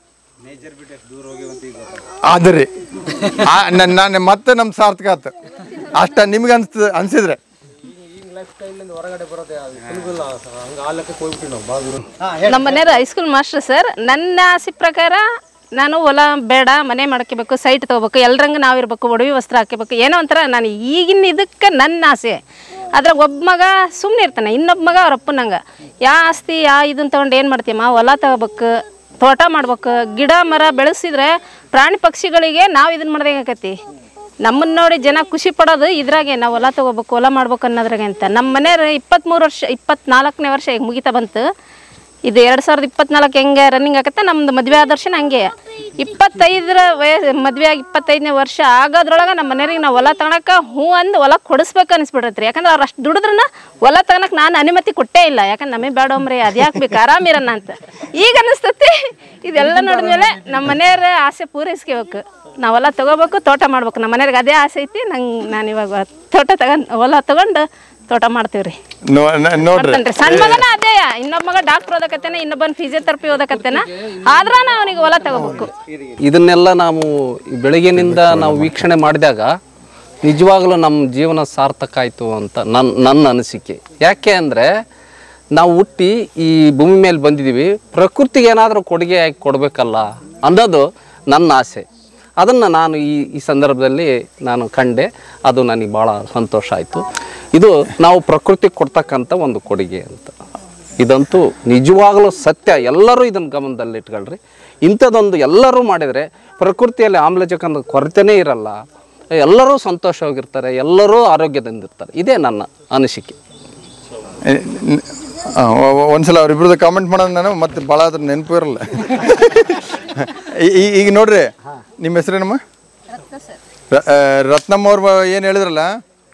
ಆದ್ರಿ ನಾನು ಮತ್ತೆ ನಮ್ಮ ಸಾರ್ಥಕ ಆತು ಅಷ್ಟ ನಿಮ್ಗೆ ಅನ್ಸ್ತ ಅನ್ಸಿದ್ರೆ ಹೊರಗಡೆ ಬರೋದೇ ಹಂಗ ಆ ಲೆಕ್ಕಕ್ಕೆ ಹೋಗ್ಬಿಟ್ಟು ನಾವು ಭಾಳ ದೂರ ನಮ್ಮ ಮನೆಯವ್ರು ಹೈಸ್ಕೂಲ್ ಮಾಸ್ಟರ್ ಸರ್ ನನ್ನ ಆಸೆ ಪ್ರಕಾರ ನಾನು ಹೊಲ ಬೇಡ ಮನೆ ಮಾಡ್ಕೋಬೇಕು ಸೈಟ್ ತೊಗೋಬೇಕು ಎಲ್ರಂಗೆ ನಾವಿರ್ಬೇಕು ಒಡವಿ ವಸ್ತ್ರ ಹಾಕೋಬೇಕು ಏನೋ ಒಂಥರ ನಾನು ಈಗಿನ ಇದಕ್ಕೆ ನನ್ನ ಆಸೆ ಅದ್ರಾಗ ಒಬ್ಬ ಮಗ ಸುಮ್ಮನೆ ಇರ್ತಾನೆ ಇನ್ನೊಬ್ಬ ಮಗ ಅವ್ರ ಅಪ್ಪನಂಗೆ ಯಾ ಆಸ್ತಿ ಯಾ ಇದನ್ನ ತೊಗೊಂಡು ಏನು ಮಾಡ್ತೀಯಮ್ಮ ಹೊಲ ತಗೋಬೇಕು ತೋಟ ಮಾಡ್ಬೇಕು ಗಿಡ ಮರ ಬೆಳೆಸಿದ್ರೆ ಪ್ರಾಣಿ ಪಕ್ಷಿಗಳಿಗೆ ನಾವು ಇದನ್ನ ಮಾಡ್ದಂಗೆ ಆಕತಿ ನಮ್ಮನ್ನ ನೋಡಿ ಜನ ಖುಷಿ ಪಡೋದು ಇದ್ರಾಗೆ ನಾವು ಹೊಲ ತೊಗೋಬೇಕು ಹೊಲ ಮಾಡ್ಬೇಕು ಅನ್ನೋದ್ರಾಗೆ ಅಂತ ನಮ್ಮ ಮನೆಯವ್ರು ಇಪ್ಪತ್ತ್ಮೂರು ವರ್ಷ ಇಪ್ಪತ್ನಾಲ್ಕನೇ ವರ್ಷ ಈಗ ಮುಗಿತಾ ಬಂತು ಇದು ಎರಡು ಸಾವಿರದ ಇಪ್ಪತ್ನಾಲ್ಕು ಹೆಂಗೆ ರನ್ನಿಂಗ್ ಆಗತ್ತೆ ನಮ್ದು ಮದುವೆ ಆದ ವರ್ಷ ಹಂಗೆ ಇಪ್ಪತ್ತೈದರ ವಯ ಮದುವೆ ಆಗಿ ಇಪ್ಪತ್ತೈದನೇ ವರ್ಷ ಆಗೋದ್ರೊಳಗೆ ನಮ್ಮ ಮನೆಯವ್ರಿಗೆ ನಾವು ಹೊಲ ತಗೊಳಕ್ಕೆ ಹ್ಞೂ ಅಂದು ಹೊಲ ಕೊಡಿಸ್ಬೇಕು ಅನಿಸ್ಬಿಡತ್ರಿ ಯಾಕಂದ್ರೆ ಅವ್ರು ಅಷ್ಟು ದುಡಿದ್ರನ್ನ ಹೊಲ ತಗೊಳಕ್ಕೆ ನಾನು ಅನುಮತಿ ಕೊಟ್ಟೇ ಇಲ್ಲ ಯಾಕಂದ್ರೆ ನಮಗೆ ಬೇಡಮ್ರಿ ಅದು ಯಾಕೆ ಬೇಕು ಆರಾಮಿರನ್ನ ಅಂತ ಈಗ ಅನಿಸ್ತತಿ ಇದೆಲ್ಲ ನೋಡಿದ್ಮೇಲೆ ನಮ್ಮ ಮನೆಯವ್ರ ಆಸೆ ಪೂರೈಸ್ಕೋಬೇಕು ನಾವು ಹೊಲ ತೊಗೋಬೇಕು ತೋಟ ಮಾಡ್ಬೇಕು ನಮ್ಮ ಮನೆಯವ್ರಿಗೆ ಅದೇ ಆಸೆ ಐತಿ ನಂಗೆ ನಾನು ಇವಾಗ ತೋಟ ತಗೊಂಡು ಹೊಲ ತೊಗೊಂಡು ತೋಟ ಮಾಡ್ತೀವಿ ರೀ ನೋ- ನ- ನೋಡ್ರಿ ಮಾಡ್ತಾನ್ರಿ ಸಣ್ಣ ಮಗನ ಅದೇ ಇನ್ನೊಬ್ಬ ಮಗ ಡಾಕ್ಟರ್ ಓದಕತ್ತೇನ ಇನ್ನೊಬ್ಬನ ಫಿಸಿಯೋಥೆರಪಿ ಓದಕತ್ತೇನ ಆದ್ರ ನಾ ಅವನಿಗೆ ಹೊಲ ತಗೋಬೇಕು ಇದನ್ನೆಲ್ಲ ನಾವು ಈ ಬೆಳಗಿನಿಂದ ನಾವು ವೀಕ್ಷಣೆ ಮಾಡಿದಾಗ ನಿಜವಾಗಲೂ ನಮ್ಮ ಜೀವನ ಸಾರ್ಥಕ ಆಯಿತು ಅಂತ ನನ್ನ ನನ್ನ ಅನಿಸಿಕೆ ಯಾಕೆ ಅಂದರೆ ನಾವು ಹುಟ್ಟಿ ಈ ಭೂಮಿ ಮೇಲೆ ಬಂದಿದ್ದೀವಿ ಪ್ರಕೃತಿಗೆ ಏನಾದರೂ ಕೊಡುಗೆ ಆಗಿ ಕೊಡಬೇಕಲ್ಲ ಅನ್ನೋದು ನನ್ನ ಆಸೆ ಅದನ್ನು ನಾನು ಈ ಈ ಸಂದರ್ಭದಲ್ಲಿ ನಾನು ಕಂಡೆ ಅದು ನನಗೆ ಭಾಳ ಸಂತೋಷ ಆಯಿತು ಇದು ನಾವು ಪ್ರಕೃತಿಗೆ ಕೊಡ್ತಕ್ಕಂಥ ಒಂದು ಕೊಡುಗೆ ಅಂತ ಇದಂತೂ ನಿಜವಾಗಲೂ ಸತ್ಯ ಎಲ್ಲರೂ ಇದನ್ನು ಗಮನದಲ್ಲಿಟ್ಕೊಳ್ರಿ ಇಂಥದ್ದೊಂದು ಎಲ್ಲರೂ ಮಾಡಿದರೆ ಪ್ರಕೃತಿಯಲ್ಲಿ ಆಮ್ಲಜನಕದ ಕೊರತೆನೇ ಇರಲ್ಲ ಎಲ್ಲರೂ ಸಂತೋಷವಾಗಿರ್ತಾರೆ ಎಲ್ಲರೂ ಆರೋಗ್ಯದಿಂದಿರ್ತಾರೆ ಇದೇ ನನ್ನ ಅನಿಸಿಕೆ ಎ, ನ- ಆ, ಒ- ಒ- ಒಂದ್ಸಲ ಅವ್ರಿಬ್ರದ್ದು ಕಾಮೆಂಟ್ ಮಾಡೋದು ನಾನು ಮತ್ತೆ ಭಾಳ ಅದ್ರ ನೆನಪು ಇರಲ್ಲ ಈ- ಈ- ಈಗ ನೋಡ್ರಿ ನಿಮ್ಮ ಹೆಸರೇನಮ್ಮ ರ- ಆ, ರತ್ನಮ್ಮ ಅವ್ರು ಏನು ಹೇಳಿದ್ರಲ್ಲ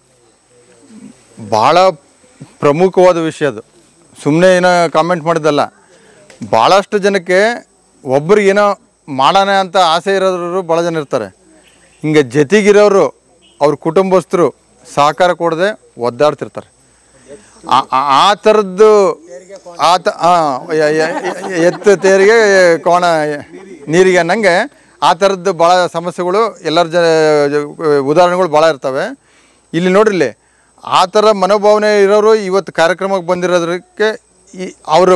ಭಾಳ ಪ್ರಮುಖವಾದ ವಿಷಯ ಅದು ಸುಮ್ಮನೆ ಏನೋ ಕಾಮೆಂಟ್ ಮಾಡಿದ್ದಲ್ಲ ಭಾಳಷ್ಟು ಜನಕ್ಕೆ ಒಬ್ರಿಗೆ ಏನೋ ಮಾಡೋಣ ಅಂತ ಆಸೆ ಇರೋರು ಭಾಳ ಜನ ಇರ್ತಾರೆ ಹಿಂಗೆ ಜೊತೆಗಿರೋರು ಅವ್ರ ಕುಟುಂಬಸ್ಥರು ಸಹಕಾರ ಕೊಡದೆ ಒದ್ದಾಡ್ತಿರ್ತಾರೆ ಆ- ಆ- ಆ ಥರದ್ದು ಆ ತ ಹಾಂ ಎತ್ತು ತೇರಿಗೆ ಕೋಣ ನೀರಿಗೆ ಅನ್ನಂಗೆ ಆ ಥರದ್ದು ಭಾಳ ಸಮಸ್ಯೆಗಳು ಎಲ್ಲರ ಜ ಜ- ಉದಾಹರಣೆಗಳು ಭಾಳ ಇರ್ತವೆ ಇಲ್ಲಿ ನೋಡ್ರಿ ಇಲ್ಲಿ ಆ ಥರ ಮನೋಭಾವನೆ ಇರೋರು ಇವತ್ತು ಕಾರ್ಯಕ್ರಮಕ್ಕೆ ಬಂದಿರೋದಕ್ಕೆ ಈ ಅವರ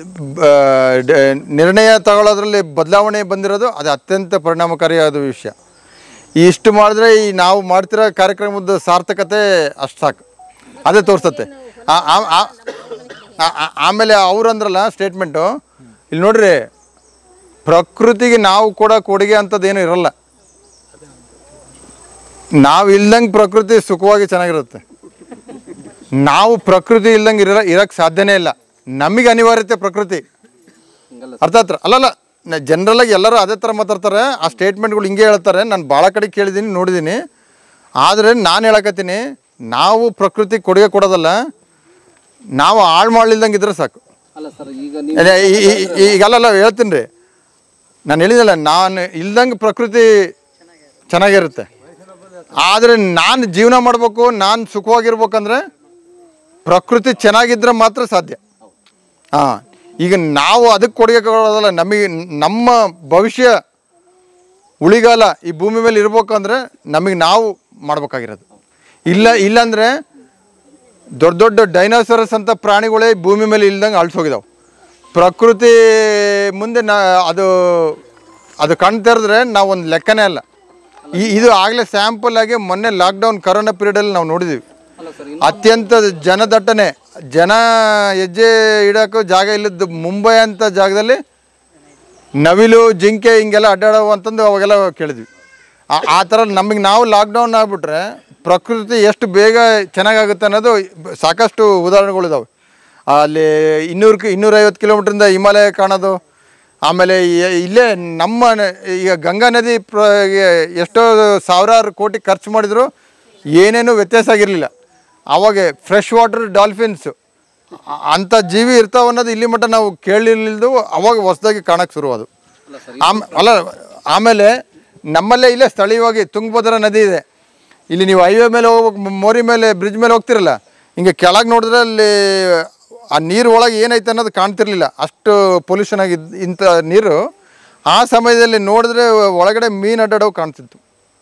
ನಿರ್ಣಯ ತಗೊಳ್ಳೋದ್ರಲ್ಲಿ ಬದಲಾವಣೆ ಬಂದಿರೋದು ಅದು ಅತ್ಯಂತ ಪರಿಣಾಮಕಾರಿಯಾದ ವಿಷಯ ಇಷ್ಟು ಮಾಡಿದ್ರೆ ಈ ನಾವು ಮಾಡ್ತಿರೋ ಕಾರ್ಯಕ್ರಮದ ಸಾರ್ಥಕತೆ ಅಷ್ಟು ಸಾಕು ಅದೇ ತೋರಿಸ್ತತೆ ಆ- ಆ- ಆ- ಆ- ಆ- ಆಮೇಲೆ ಅವ್ರು ಅಂದ್ರಲ್ಲ ಸ್ಟೇಟ್ಮೆಂಟು ಇಲ್ಲಿ ನೋಡ್ರಿ ಪ್ರಕೃತಿಗೆ ನಾವು ಕೊಡೋ ಕೊಡುಗೆ ಅಂಥದ್ದೇನು ಇರಲ್ಲ ನಾವು ಇಲ್ದಂಗೆ ಪ್ರಕೃತಿ ಸುಖವಾಗಿ ಚೆನ್ನಾಗಿರುತ್ತೆ ನಾವು ಪ್ರಕೃತಿ ಇಲ್ದಂಗೆ ಇರ ಇರಕ್ಕೆ ಸಾಧ್ಯನೇ ಇಲ್ಲ ನಮಗೆ ಅನಿವಾರ್ಯತೆ ಪ್ರಕೃತಿ ಅರ್ಥ ಆತ್ರ ಅಲ್ಲಲ್ಲ ಜನರಲಾಗಿ ಎಲ್ಲರೂ ಅದೇ ಥರ ಮಾತಾಡ್ತಾರೆ ಆ ಸ್ಟೇಟ್ಮೆಂಟ್ಗಳು ಹಿಂಗೆ ಹೇಳ್ತಾರೆ ನಾನು ಭಾಳ ಕಡೆ ಕೇಳಿದ್ದೀನಿ ನೋಡಿದ್ದೀನಿ ಆದರೆ ನಾನು ಹೇಳಕತ್ತೀನಿ ನಾವು ಪ್ರಕೃತಿ ಕೊಡುಗೆ ಕೊಡೋದಲ್ಲ ನಾವು ಹಾಳು ಮಾಡಲಿಲ್ದಂಗೆ ಇದ್ರೆ ಸಾಕು ಅಲ್ಲ ಸರ್ ಈಗ ಅದೇ ಈ- ಈ- ಈ- ಈಗ ಅಲ್ಲಲ್ಲ ಹೇಳ್ತೀನಿ ರೀ ನಾನು ಹೇಳಿದಲ್ಲ ನಾನು ಇಲ್ದಂಗೆ ಪ್ರಕೃತಿ ಚೆನ್ನಾಗಿರುತ್ತೆ ಆದರೆ ನಾನು ಜೀವನ ಮಾಡಬೇಕು ನಾನು ಸುಖವಾಗಿರ್ಬೇಕಂದ್ರೆ ಪ್ರಕೃತಿ ಚೆನ್ನಾಗಿದ್ರೆ ಮಾತ್ರ ಸಾಧ್ಯ ಹಾಂ ಈಗ ನಾವು ಅದಕ್ಕೆ ಕೊಡುಗೆ ಕೊಡೋದಲ್ಲ ನಮಗೆ ನಮ್ಮ ಭವಿಷ್ಯ ಉಳಿಗಾಲ ಈ ಭೂಮಿ ಮೇಲೆ ಇರ್ಬೇಕಂದ್ರೆ ನಮಗೆ ನಾವು ಮಾಡ್ಬೇಕಾಗಿರೋದು ಇಲ್ಲ ಇಲ್ಲಾಂದರೆ ದೊಡ್ಡ ದೊಡ್ಡ ಡೈನೋಸರಸ್ ಅಂತ ಪ್ರಾಣಿಗಳೇ ಈ ಭೂಮಿ ಮೇಲೆ ಇಲ್ದಂಗೆ ಅಳ್ಸೋಗಿದಾವೆ ಪ್ರಕೃತಿ ಮುಂದೆ ನಾ ಅದು ಅದು ಕಣ್ ತೆರೆದ್ರೆ ನಾವು ಒಂದು ಲೆಕ್ಕನೇ ಅಲ್ಲ ಈ ಇದು ಆಗಲೇ ಸ್ಯಾಂಪಲ್ ಆಗಿ ಮೊನ್ನೆ ಲಾಕ್ಡೌನ್ ಕರೋನಾ ಪೀರಿಯಡಲ್ಲಿ ನಾವು ನೋಡಿದ್ದೀವಿ ಅತ್ಯಂತ ಜನದಟ್ಟಣೆ ಜನ ಹೆಜ್ಜೆ ಇಡೋಕ್ಕೂ ಜಾಗ ಇಲ್ಲದ ಮುಂಬೈ ಅಂತ ಜಾಗದಲ್ಲಿ ನವಿಲು ಜಿಂಕೆ ಹಿಂಗೆಲ್ಲ ಅಡ್ಡಾಡವು ಅಂತಂದು ಅವಾಗೆಲ್ಲ ಕೇಳಿದ್ವಿ ಆ- ಆ ಥರ ನಮಗೆ ನಾವು ಲಾಕ್ಡೌನ್ ಆಗಿಬಿಟ್ರೆ ಪ್ರಕೃತಿ ಎಷ್ಟು ಬೇಗ ಚೆನ್ನಾಗಾಗುತ್ತೆ ಅನ್ನೋದು ಸಾಕಷ್ಟು ಉದಾಹರಣೆಗಳಿದಾವೆ ಅಲ್ಲಿ ಇನ್ನೂರು ಇನ್ನೂರೈವತ್ತು ಕಿಲೋಮೀಟ್ರಿಂದ ಹಿಮಾಲಯ ಕಾಣೋದು ಆಮೇಲೆ ಈ- ಇಲ್ಲೇ ನಮ್ಮ ನ- ಈಗ ಗಂಗಾ ನದಿ ಪ್ರ ಎಷ್ಟೋ ಸಾವಿರಾರು ಕೋಟಿ ಖರ್ಚು ಮಾಡಿದ್ರು ಏನೇನು ವ್ಯತ್ಯಾಸ ಆಗಿರಲಿಲ್ಲ ಅವಾಗ ಫ್ರೆಶ್ ವಾಟರ್ ಡಾಲ್ಫಿನ್ಸ್ ಅಂಥ ಜೀವಿ ಇರ್ತಾವ ಅನ್ನೋದು ಇಲ್ಲಿ ಮಟ್ಟ ನಾವು ಕೇಳಿರ್ಲಿಲ್ದು ಅವಾಗ ಹೊಸದಾಗಿ ಕಾಣಕ್ಕೆ ಶುರುವಾದು ಆಮ್ ಅಲ್ಲ ಆಮೇಲೆ ನಮ್ಮಲ್ಲೇ ಇಲ್ಲೇ ಸ್ಥಳೀಯವಾಗಿ ತುಂಗಭದ್ರಾ ನದಿ ಇದೆ ಇಲ್ಲಿ ನೀವು ಹೈವೇ ಮೇಲೆ ಹೋಗ್ಬೇಕು ಮ- ಮೋರಿ ಮೇಲೆ ಬ್ರಿಡ್ಜ್ ಮೇಲೆ ಹೋಗ್ತಿರಲ್ಲ ಹಿಂಗೆ ಕೆಳಗೆ ನೋಡಿದ್ರೆ ಅಲ್ಲಿ ಆ ನೀರು ಒಳಗೆ ಏನೈತೆ ಅನ್ನೋದು ಕಾಣ್ತಿರ್ಲಿಲ್ಲ ಅಷ್ಟು ಪೊಲ್ಯೂಷನ್ ಆಗಿದ್ದು ಇಂಥ ನೀರು ಆ ಸಮಯದಲ್ಲಿ ನೋಡಿದ್ರೆ ಒಳಗಡೆ ಮೀನು ಅಡ್ಡಾಡೋವು ಕಾಣ್ತಿತ್ತು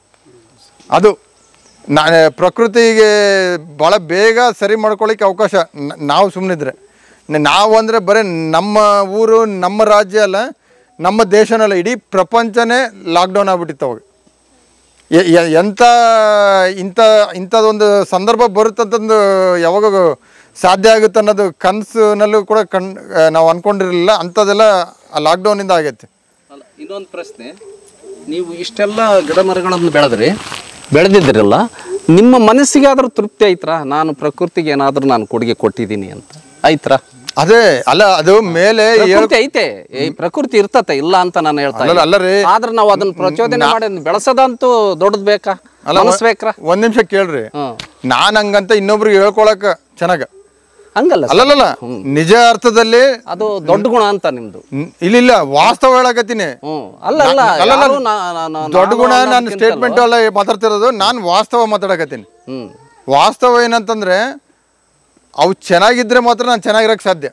ಅದು ನಾ ಪ್ರಕೃತಿಗೆ ಭಾಳ ಬೇಗ ಸರಿ ಮಾಡ್ಕೊಳ್ಳಿಕ್ಕೆ ಅವಕಾಶ ನ- ನಾವು ಸುಮ್ಮನಿದ್ರೆ ನಾವು ಅಂದರೆ ಬರೀ ನಮ್ಮ ಊರು ನಮ್ಮ ರಾಜ್ಯ ಅಲ್ಲ ನಮ್ಮ ದೇಶನಲ್ಲ ಇಡೀ ಪ್ರಪಂಚನೇ ಲಾಕ್ಡೌನ್ ಆಗ್ಬಿಟ್ಟಿತ್ತು ಅವಾಗ ಎ- ಎ- ಎಂಥ ಇಂಥ ಇಂಥದ್ದೊಂದು ಸಂದರ್ಭ ಬರುತ್ತಂತಂದು ಯಾವಾಗ ಸಾಧ್ಯ ಆಗುತ್ತೆ ಅನ್ನೋದು ಕನಸಿನಲ್ಲೂ ಕೂಡ ಕಣ್ ನಾವು ಅಂದ್ಕೊಂಡಿರಲಿಲ್ಲ ಅಂಥದ್ದೆಲ್ಲ ಆ ಲಾಕ್ಡೌನಿಂದ ಆಗೈತೆ ಅಲ್ಲ ಇನ್ನೊಂದು ಪ್ರಶ್ನೆ ನೀವು ಇಷ್ಟೆಲ್ಲ ಗಿಡ ಮರಗಳನ್ನು ಬೆಳೆದ್ರಿ ಬೆಳೆದಿದ್ದೀರಲ್ಲ ನಿಮ್ಮ ಮನಸ್ಸಿಗೆ ಆದ್ರೂ ತೃಪ್ತಿ ಐತ್ರಾ ನಾನು ಪ್ರಕೃತಿಗೆ ಏನಾದ್ರೂ ನಾನು ಕೊಡುಗೆ ಕೊಟ್ಟಿದ್ದೀನಿ ಅಂತ ಐತ್ರಾ ಅದೇ ಅಲ್ಲ ಅದು ಮೇಲೆ ಪ್ರಕೃತಿ ಐತೆ ಈ ಪ್ರಕೃತಿ ಇರ್ತತೆ ಇಲ್ಲ ಅಂತ ನಾನು ಹೇಳ್ತಾ ಅಲ್ಲ, ಇಲ್ಲ. ಅಲ್ಲ ರೀ. ಆದ್ರೆ ನಾವು ಅದನ್ನ ಪ್ರಚೋದನೆ ಮಾಡಿ ಅದನ್ನ ಬೆಳೆಸೋದಂತೂ ದೊಡ್ಡದ್ ಬೇಕಾ ಅಲ್ಲ ಮನಸ್ಸು ಬೇಕ್ರಾ ಒಂದ್ ನಿಮಿಷ ಕೇಳ್ರಿ ನಾನ್ ಹಂಗಂತ ಇನ್ನೊಬ್ರಿಗೆ ಹೇಳ್ಕೊಳಕ ಚೆನ್ನಾಗ ಹಂಗಲ್ಲ sir. ಅಲ್ಲಲ್ಲ ನಿಜ ಅರ್ಥದಲ್ಲಿ ಅದು ದೊಡ್ಡ ಗುಣ ಅಂತ ನಿಮ್ದು ನ್- ಇಲ್ಲ ಇಲ್ಲ ವಾಸ್ತವ ಹೇಳಕತ್ತೀನಿ ಅಲ್ಲ ಅಲ್ಲ ನಾ- ಅಲ್ಲ, ಅಲ್ಲ, ಯಾರು ನಾ- ನಾ- ನಾ- ದೊಡ್ಡ ನಾನು ಗುಣ ನಾನು ಅನ್ನೋದ್ಕಿಂತಲೂ- ಸ್ಟೇಟ್ಮೆಂಟ್ ಅಲ್ಲ ಮಾತಾಡ್ತಿರೋದು ನಾನು ವಾಸ್ತವ ಮಾತಾಡಕತ್ತೀನಿ ಹ್ಮ್ ವಾಸ್ತವ ಏನಂತಂದ್ರೆ ಅವು ಚೆನ್ನಾಗಿದ್ರೆ ಮಾತ್ರ ನಾನು ಚೆನ್ನಾಗಿರಕ್ ಸಾಧ್ಯ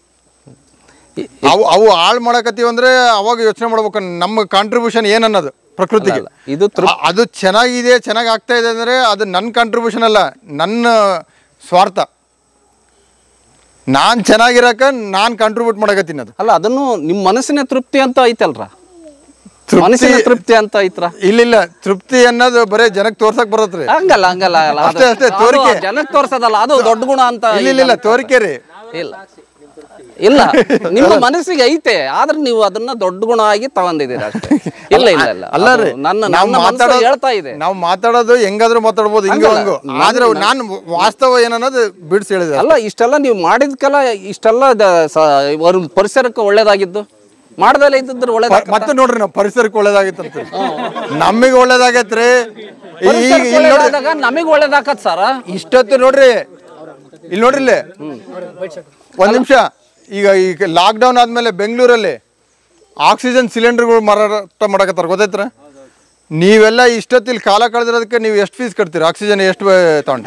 ಅವು ಅವು ಹಾಳು ಮಾಡಕತ್ತೀವಿ ಅಂದ್ರೆ ಅವಾಗ ಯೋಚನೆ ಮಾಡ್ಬೇಕು ನಮ್ಮ ಕಾಂಟ್ರಿಬ್ಯೂಷನ್ ಏನನ್ನೋದು ಪ್ರಕೃತಿಗೆ ಅಲ್ಲ, ಇದು ಅ- ಅದು ಚೆನ್ನಾಗಿದೆ ಚೆನ್ನಾಗಿ ಆಗ್ತಾ ಇದೆ ಅಂದ್ರೆ ಅದು ನನ್ನ ಕಾಂಟ್ರಿಬ್ಯೂಷನ್ ಅಲ್ಲ ನನ್ನ ಸ್ವಾರ್ಥ ನಾನು ಚೆನ್ನಾಗಿರಕ ನಾನು ಕಾಂಟ್ರಿಬ್ಯೂಟ್ ಮಾಡಕತ್ತೀನಿ ಅದು ಅಲ್ಲ ಅದನ್ನು ನಿಮ್ಮ ಮನಸ್ಸಿನ ತೃಪ್ತಿ ಅಂತ ಐತಲ್ರ ತೃಪ್ತಿ- ಮನಸ್ಸಿನ ತೃಪ್ತಿ ಅಂತ ಐತ್ರ ಇಲ್ಲ ಇಲ್ಲ ತೃಪ್ತಿ ಅನ್ನೋದು ಬರೇ ಜನಕ್ಕೆ ತೋರ್ಸಕ್ ಬರತ್ರಿ ಹಂಗಲ್ಲ ಹಂಗಲ್ಲ ಅಲ್ಲ, ಅದು- ಅಷ್ಟೇ ಅಷ್ಟೇ ಅದು ತೋರಿಕೆ ಜನಕ್ಕೆ ತೋರ್ಸೋದಲ್ಲ ಅದು ದೊಡ್ಡ ಗುಣ ಅಂತ ಇಲ್ಲ ಇಲ್ಲ ಇಲ್ಲ ತೋರಿಕೆ ರೀ ಇಲ್ಲ ಇಲ್ಲ ನಿಮ್ಮ ಮನಸ್ಸಿಗೆ ಐತೆ ಆದ್ರೆ ನೀವು ಅದನ್ನ ದೊಡ್ಡ ಗುಣ ಆಗಿ ತಗೊಂಡಿದ್ದೀರಾ ಅಷ್ಟೇ ಇಲ್ಲ ಇಲ್ಲ ಇಲ್ಲ ಅಲ್ಲ ಅದು ರೀ ನನ್ನ ನಾವು ನನ್ನ ಮನಸ್ಸು ಮಾತಾಡೋದು ಹೇಳ್ತಾ ಇದೆ ನಾವು ಮಾತಾಡೋದು ಹೆಂಗಾದ್ರೂ ಮಾತಾಡ್ಬೋದು ಹಿಂಗ ಹಂಗಲ್ಲ. ಹಂಗು ನಾನು- ಆದ್ರೆ ನಾನು ವಾಸ್ತವ ಏನನ್ನೋದು ಬಿಡಿಸಿ ಹೇಳಿದೆ ಅಲ್ಲ ಇಷ್ಟೆಲ್ಲ ನೀವು ಮಾಡಿದ್ಕೆಲ್ಲ ಇಷ್ಟೆಲ್ಲ ದ- ಸ- ಒಂದು ಪರಿಸರಕ್ಕೆ ಒಳ್ಳೇದಾಗಿದ್ದು ಮಾಡ್ದಲೇ ಇದ್ದಿದ್ರೆ ಒಳ್ಳೇದ ಮತ್ತೆ ನೋಡ್ರಿ ನಾವು ಪರಿಸರಕ್ಕೆ ಒಳ್ಳೇದಾಗಿತ್ತಂತ ನಮಗೆ ಒಳ್ಳೇದಾಗೈತ್ರಿ ಈಗ ಪರಿಸರಕ್ಕೆ ಇಲ್ಲಿ ನೋಡ್ರಿ ಒಳ್ಳೇದಾದಾಗ ನಮಗೆ ಒಳ್ಳೇದಾಕತ್ ಸರ ಇಷ್ಟೊತ್ತು ನೋಡ್ರಿ ಇಲ್ಲಿ ನೋಡ್ರಿ ಇಲ್ಲಿ ಒಂದ್ ನಿಮಿಷ ಈಗ ಈಗ ಲಾಕ್ಡೌನ್ ಆದ್ಮೇಲೆ ಬೆಂಗಳೂರಲ್ಲಿ ಆಕ್ಸಿಜನ್ ಸಿಲಿಂಡರ್ಗಳು ಮಾರಾಟ ಮಾಡಕತ್ತಾರ ಗೊತ್ತೈತ್ರ ನೀವೆಲ್ಲ ಇಷ್ಟೊತ್ತಿಲ್ಲಿ ಕಾಲ ಕಳೆದಿರೋದಕ್ಕೆ ನೀವು ಎಷ್ಟು ಫೀಸ್ ಕಟ್ತೀರಿ ಆಕ್ಸಿಜನ್ ಎಷ್ಟು ತಗೊಂಡು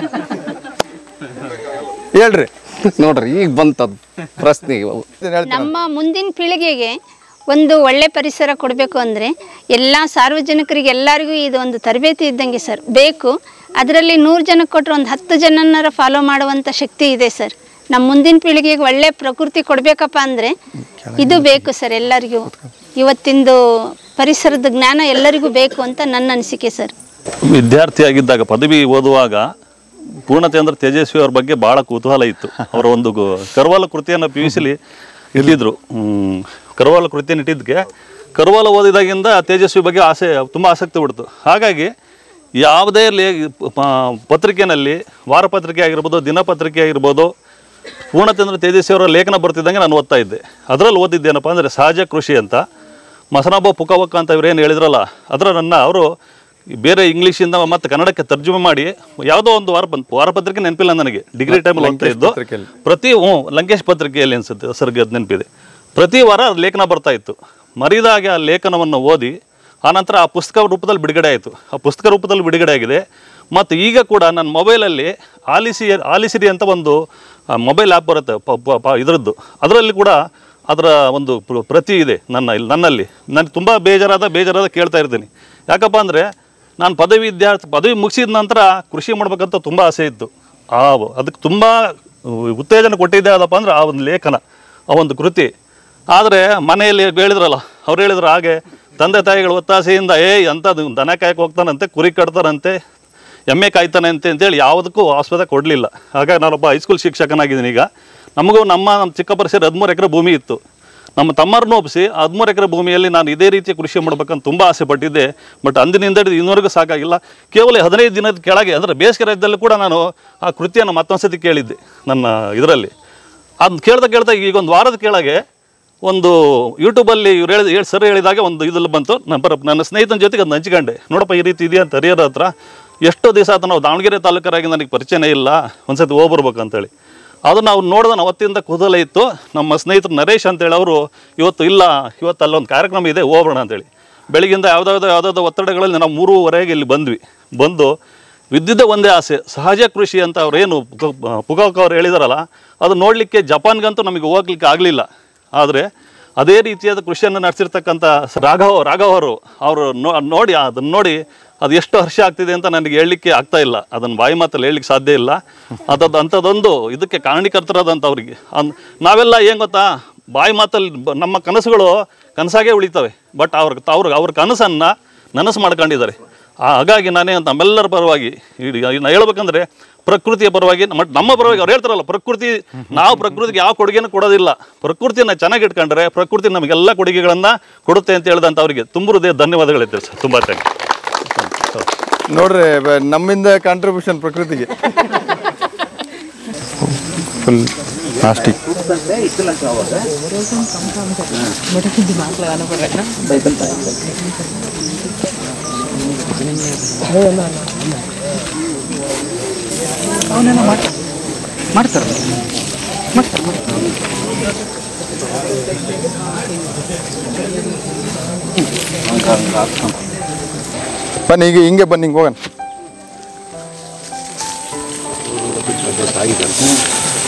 ಹೇಳ್ರಿ ನೋಡ್ರಿ ಈಗ ಬಂತದ್ ಪ್ರಶ್ನೆ ಇವು. ನಮ್ಮ ಮುಂದಿನ ಪೀಳಿಗೆಗೆ ಒಂದು ಒಳ್ಳೆ ಪರಿಸರ ಕೊಡಬೇಕು ಅಂದರೆ ಎಲ್ಲ ಸಾರ್ವಜನಿಕರಿಗೆ ಎಲ್ಲರಿಗೂ ಇದು ಒಂದು ತರಬೇತಿ ಇದ್ದಂಗೆ ಸರ್ ಬೇಕು ಅದರಲ್ಲಿ ನೂರು ಜನಕ್ಕೆ ಕೊಟ್ಟರೆ ಒಂದು ಹತ್ತು ಜನನ್ನರ ಫಾಲೋ ಮಾಡುವಂಥ ಶಕ್ತಿ ಇದೆ ಸರ್ ನಮ್ಮ ಮುಂದಿನ ಪೀಳಿಗೆಗೆ ಒಳ್ಳೆ ಪ್ರಕೃತಿ ಕೊಡಬೇಕಪ್ಪ ಅಂದರೆ ಇದು ಬೇಕು ಸರ್ ಎಲ್ಲರಿಗೂ ಇವತ್ತಿಂದು ಪರಿಸರದ ಜ್ಞಾನ ಎಲ್ಲರಿಗೂ ಬೇಕು ಅಂತ ನನ್ನ ಅನಿಸಿಕೆ ಸರ್ ವಿದ್ಯಾರ್ಥಿಯಾಗಿದ್ದಾಗ ಪದವಿ ಓದುವಾಗ ಪೂರ್ಣತೆ ಅಂದ್ರೆ ತೇಜಸ್ವಿ ಅವ್ರ ಬಗ್ಗೆ ಬಹಳ ಕುತೂಹಲ ಇತ್ತು ಅವರ ಒಂದು ಗು- ಕರ್ವಾಲ ಕೃತಿಯನ್ನು ಪಿ ಯು ಸಿಲಿ ಇಟ್ಟಿದ್ರು ಹ್ಮ್. ಕರ್ವಾಲ ಕೃತಿಯನ್ನು ಇಟ್ಟಿದ್ದಕ್ಕೆ ಕರ್ವಾಲ ಓದಿದಾಗಿಂದ ತೇಜಸ್ವಿ ಬಗ್ಗೆ ಆಸೆ ತುಂಬ ಆಸಕ್ತಿ ಬಿಡ್ತು ಹಾಗಾಗಿ ಯಾವುದೇ ಲೇ ಪ- ಪತ್ರಿಕೆನಲ್ಲಿ ವಾರಪತ್ರಿಕೆ ಆಗಿರ್ಬೋದು ದಿನಪತ್ರಿಕೆ ಆಗಿರ್ಬೋದು ಪೂರ್ಣಚಂದ್ರ ತೇಜಸ್ವಿ ಅವರ ಲೇಖನ ಬರ್ತಿದ್ದಂಗೆ ನಾನು ಓದ್ತಾ ಇದ್ದೆ ಅದರಲ್ಲಿ ಓದಿದ್ದೇನಪ್ಪ ಅಂದರೆ ಸಹಜ ಕೃಷಿ ಅಂತ ಮಸನಾಬ ಪುಕವಕ್ಕ ಅಂತ ಇವ್ರೇನು ಹೇಳಿದ್ರಲ್ಲ ಅದರ ನನ್ನ ಅವರು ಬೇರೆ ಇಂಗ್ಲೀಷಿಂದ ಮತ್ತು ಕನ್ನಡಕ್ಕೆ ತರ್ಜುಮೆ ಮಾಡಿ ಯಾವುದೋ ಒಂದು ವಾರ ಬಂತು ವಾರಪತ್ರಿಕೆ ನೆನಪಿಲ್ಲ ನನಗೆ ಡಿಗ್ರಿ ಟೈಮಲ್ಲಿ ಓದ್ತಾ ಲಂಕೇಶ್ ಇದ್ದು ಪತ್ರಿಕೆಯಲ್ಲಿ. ಪ್ರತಿ ಹ್ಞೂ ಲಂಕೇಶ್ ಪತ್ರಿಕೆಯಲ್ಲಿ ಅನ್ಸುತ್ತೆ ಸರ್ಗೆ ಅದು ನೆನಪಿದೆ ಪ್ರತಿ ವಾರ ಅದು ಲೇಖನ ಬರ್ತಾ ಇತ್ತು ಮರಿದಾಗೆ ಆ ಲೇಖನವನ್ನು ಓದಿ ಆನಂತರ ಆ ಪುಸ್ತಕ ರೂಪದಲ್ಲಿ ಬಿಡುಗಡೆ ಆಯಿತು ಆ ಪುಸ್ತಕ ರೂಪದಲ್ಲಿ ಬಿಡುಗಡೆ ಆಗಿದೆ ಮತ್ತು ಈಗ ಕೂಡ ನನ್ನ ಮೊಬೈಲಲ್ಲಿ ಆಲಿಸಿ ಆಲಿಸಿರಿ ಅಂತ ಒಂದು ಮೊಬೈಲ್ ಆ್ಯಪ್ ಬರುತ್ತೆ ಪ- ಪ- ಪ- ಇದರದ್ದು ಅದರಲ್ಲಿ ಕೂಡ ಅದರ ಒಂದು ಪ್ರ- ಪ್ರತಿ ಇದೆ ನನ್ನ ಇಲ್ಲಿ ನನ್ನಲ್ಲಿ ನನಗೆ ತುಂಬ ಬೇಜಾರಾದ ಬೇಜಾರಾದ ಕೇಳ್ತಾ ಇರ್ತೀನಿ ಯಾಕಪ್ಪ ಅಂದರೆ ನಾನು ಪದವಿ ವಿದ್ಯಾರ್ಥಿ ಪದವಿ ಮುಗಿಸಿದ ನಂತರ ಕೃಷಿ ಮಾಡ್ಬೇಕಂತ ತುಂಬ ಆಸೆ ಇತ್ತು ಆ ಅದಕ್ಕೆ ತುಂಬ ಉತ್ತೇಜನ ಕೊಟ್ಟಿದ್ದೆ ಅದಪ್ಪ ಅಂದ್ರೆ ಆ ಒಂದು ಲೇಖನ ಆ ಒಂದು ಕೃತಿ ಆದರೆ ಮನೆಯಲ್ಲಿ ಹೇಳಿದ್ರಲ್ಲ ಅವ್ರು ಹೇಳಿದ್ರು ಹಾಗೆ ತಂದೆ ತಾಯಿಗಳ ಒತ್ತಾಸೆಯಿಂದ ಏ ಅಂಥದ್ದು ದನ ಕಾಯಕ್ಕೆ ಹೋಗ್ತಾನಂತೆ ಕುರಿ ಕಟ್ತಾನಂತೆ ಎಮ್ಮೆ ಕಾಯ್ತಾನೆ ಅಂತೆ ಅಂತೇಳಿ ಯಾವುದಕ್ಕೂ ಆಸ್ಪದ ಕೊಡಲಿಲ್ಲ ಹಾಗಾಗಿ ನಾನೊಬ್ಬ ಹೈಸ್ಕೂಲ್ ಶಿಕ್ಷಕನಾಗಿದ್ದೀನಿ ಈಗ ನಮಗೂ ನಮ್ಮ ನಮ್ಮ ಚಿಕ್ಕಪ್ಪರ ಸೇರಿ ಹದಿಮೂರು ಎಕರೆ ಭೂಮಿ ಇತ್ತು ನಮ್ಮ ತಮ್ಮರನ್ನು ಒಪ್ಪಿಸಿ ಹದಿಮೂರು ಎಕರೆ ಭೂಮಿಯಲ್ಲಿ ನಾನು ಇದೇ ರೀತಿ ಕೃಷಿ ಮಾಡ್ಬೇಕಂತ ತುಂಬ ಆಸೆ ಪಟ್ಟಿದ್ದೆ ಬಟ್ ಅಂದಿನಿಂದ ಹಿಡಿದು ಇನ್ನೂವರೆಗೂ ಸಾಕಾಗಿಲ್ಲ ಕೇವಲ ಹದಿನೈದು ದಿನದ ಕೆಳಗೆ ಅಂದರೆ ಬೇಸಿಗೆ ರಾಜ್ಯದಲ್ಲೂ ಕೂಡ ನಾನು ಆ ಕೃತಿಯನ್ನು ಮತ್ತೊಂದು ಸತಿ ಕೇಳಿದ್ದೆ ನನ್ನ ಇದರಲ್ಲಿ ಅದನ್ನ ಕೇಳ್ತಾ ಕೇಳ್ತಾ ಈಗ ಒಂದು ವಾರದ ಕೆಳಗೆ ಒಂದು ಯೂಟ್ಯೂಬಲ್ಲಿ ಇವ್ರು ಹೇಳಿದ ಹೇಳಿ ಸರ್ ಹೇಳಿದಾಗ ಒಂದು ಇದಲ್ಲಿ ಬಂತು ನನ್ನ ಪರ ನನ್ನ ಸ್ನೇಹಿತನ ಜೊತೆಗೆ ಅದನ್ನ ಹಂಚ್ಕೊಂಡೆ ನೋಡಪ್ಪ ಈ ರೀತಿ ಇದೆಯಾ ಅಂತ ಹರಿಹರ ಹತ್ರ ಎಷ್ಟೋ ದಿವಸ ಆತ ನಾವು ದಾವಣಗೆರೆ ತಾಲೂಕರಾಗಿ ನನಗೆ ಪರಿಚಯನೇ ಇಲ್ಲ ಒಂದ್ಸತಿ ಹೋಗ್ಬರ್ಬೇಕಂತೇಳಿ ಅದು ನಾವು ನೋಡಿದ ಅವತ್ತಿಂದ ಕುತೂಹಲ ಇತ್ತು ನಮ್ಮ ಸ್ನೇಹಿತರು ನರೇಶ್ ಅಂತೇಳಿ ಅವರು ಇವತ್ತು ಇಲ್ಲ ಇವತ್ತು ಅಲ್ಲೊಂದು ಕಾರ್ಯಕ್ರಮ ಇದೆ ಹೋಗೋಣ ಅಂತೇಳಿ ಬೆಳಗಿಂದ ಯಾವುದಾವುದೋ ಯಾವುದಾವುದೋ ಒತ್ತಡಗಳಲ್ಲಿ ನಾವು ಮೂರುವರೆಗೆ ಇಲ್ಲಿ ಬಂದ್ವಿ ಬಂದು ವಿದ್ಯುತ್ ಒಂದೇ ಆಸೆ ಸಹಜ ಕೃಷಿ ಅಂತ ಅವ್ರೇನು ಪುಗಾಕ್ ಅವ್ರು ಹೇಳಿದಾರಲ್ಲ ಅದು ನೋಡಲಿಕ್ಕೆ ಜಪಾನ್ಗಂತೂ ನಮಗೆ ಹೋಗ್ಲಿಕ್ಕೆ ಆಗಲಿಲ್ಲ ಆದರೆ ಅದೇ ರೀತಿಯಾದ ಕೃಷಿಯನ್ನು ನಡೆಸಿರ್ತಕ್ಕಂಥ ರಾಘವ್ ರಾಘವ್ ಅವರು ಅವರು ನೋ ನೋಡಿ ಅದನ್ನು ನೋಡಿ ಅದು ಎಷ್ಟು ಹರ್ಷ ಆಗ್ತಿದೆ ಅಂತ ನನಗೆ ಹೇಳಲಿಕ್ಕೆ ಆಗ್ತಾ ಇಲ್ಲ ಅದನ್ನು ಬಾಯಿ ಮಾತಲ್ಲಿ ಹೇಳಲಿಕ್ಕೆ ಸಾಧ್ಯ ಇಲ್ಲ ಅದದ್ದು ಅಂಥದ್ದೊಂದು ಇದಕ್ಕೆ ಕಾರಣೀಕರ್ತರಾದಂಥ ಅವರಿಗೆ ಅನ್ ನಾವೆಲ್ಲ ಏನು ಗೊತ್ತಾ ಬಾಯಿ ಮಾತಲ್ಲಿ ಬ- ನಮ್ಮ ಕನಸುಗಳು ಕನಸಾಗೇ ಉಳಿತವೆ ಬಟ್ ಅವ್ರ ಅವ್ರ ಅವ್ರ ಕನಸನ್ನು ನನಸು ಮಾಡ್ಕೊಂಡಿದ್ದಾರೆ ಆ- ಹಾಗಾಗಿ ನಾನೇ ನಮ್ಮೆಲ್ಲರ ಪರವಾಗಿ ಇಡೀ ನಾ ಹೇಳ್ಬೇಕಂದ್ರೆ ಪ್ರಕೃತಿಯ ಪರವಾಗಿ ನಮ್ಮ ನಮ್ಮ ಪರವಾಗಿ ಅವ್ರು ಹೇಳ್ತಾರಲ್ಲ ಪ್ರಕೃತಿ ನಾವು ಪ್ರಕೃತಿಗೆ ಯಾವ ಕೊಡುಗೆನೂ ಕೊಡೋದಿಲ್ಲ ಪ್ರಕೃತಿಯನ್ನು ಚೆನ್ನಾಗಿ ಇಟ್ಕೊಂಡ್ರೆ ಪ್ರಕೃತಿ ನಮಗೆಲ್ಲ ಕೊಡುಗೆಗಳನ್ನು ಕೊಡುತ್ತೆ ಅಂತ ಹೇಳಿದಂಥ ಅವರಿಗೆ ತುಂಬ ಹೃದಯ ಧನ್ಯವಾದಗಳಿದೆ ಸರ್ ತುಂಬ ಥ್ಯಾಂಕ್ ನೋಡ್ರಿ ಬ- ನಮ್ಮಿಂದ ಕಾಂಟ್ರಿಬ್ಯೂಷನ್ ಪ್ರಕೃತಿಗೆ ಫುಲ್ ಪ್ಲಾಸ್ಟಿಕ್ ಮಾಡ್ತಾರೆ ಬನ್ನಿ ಈಗ ಹಿಂಗೆ ಬನ್ನಿ ಹಿಂಗೆ ಹೋಗೋಣ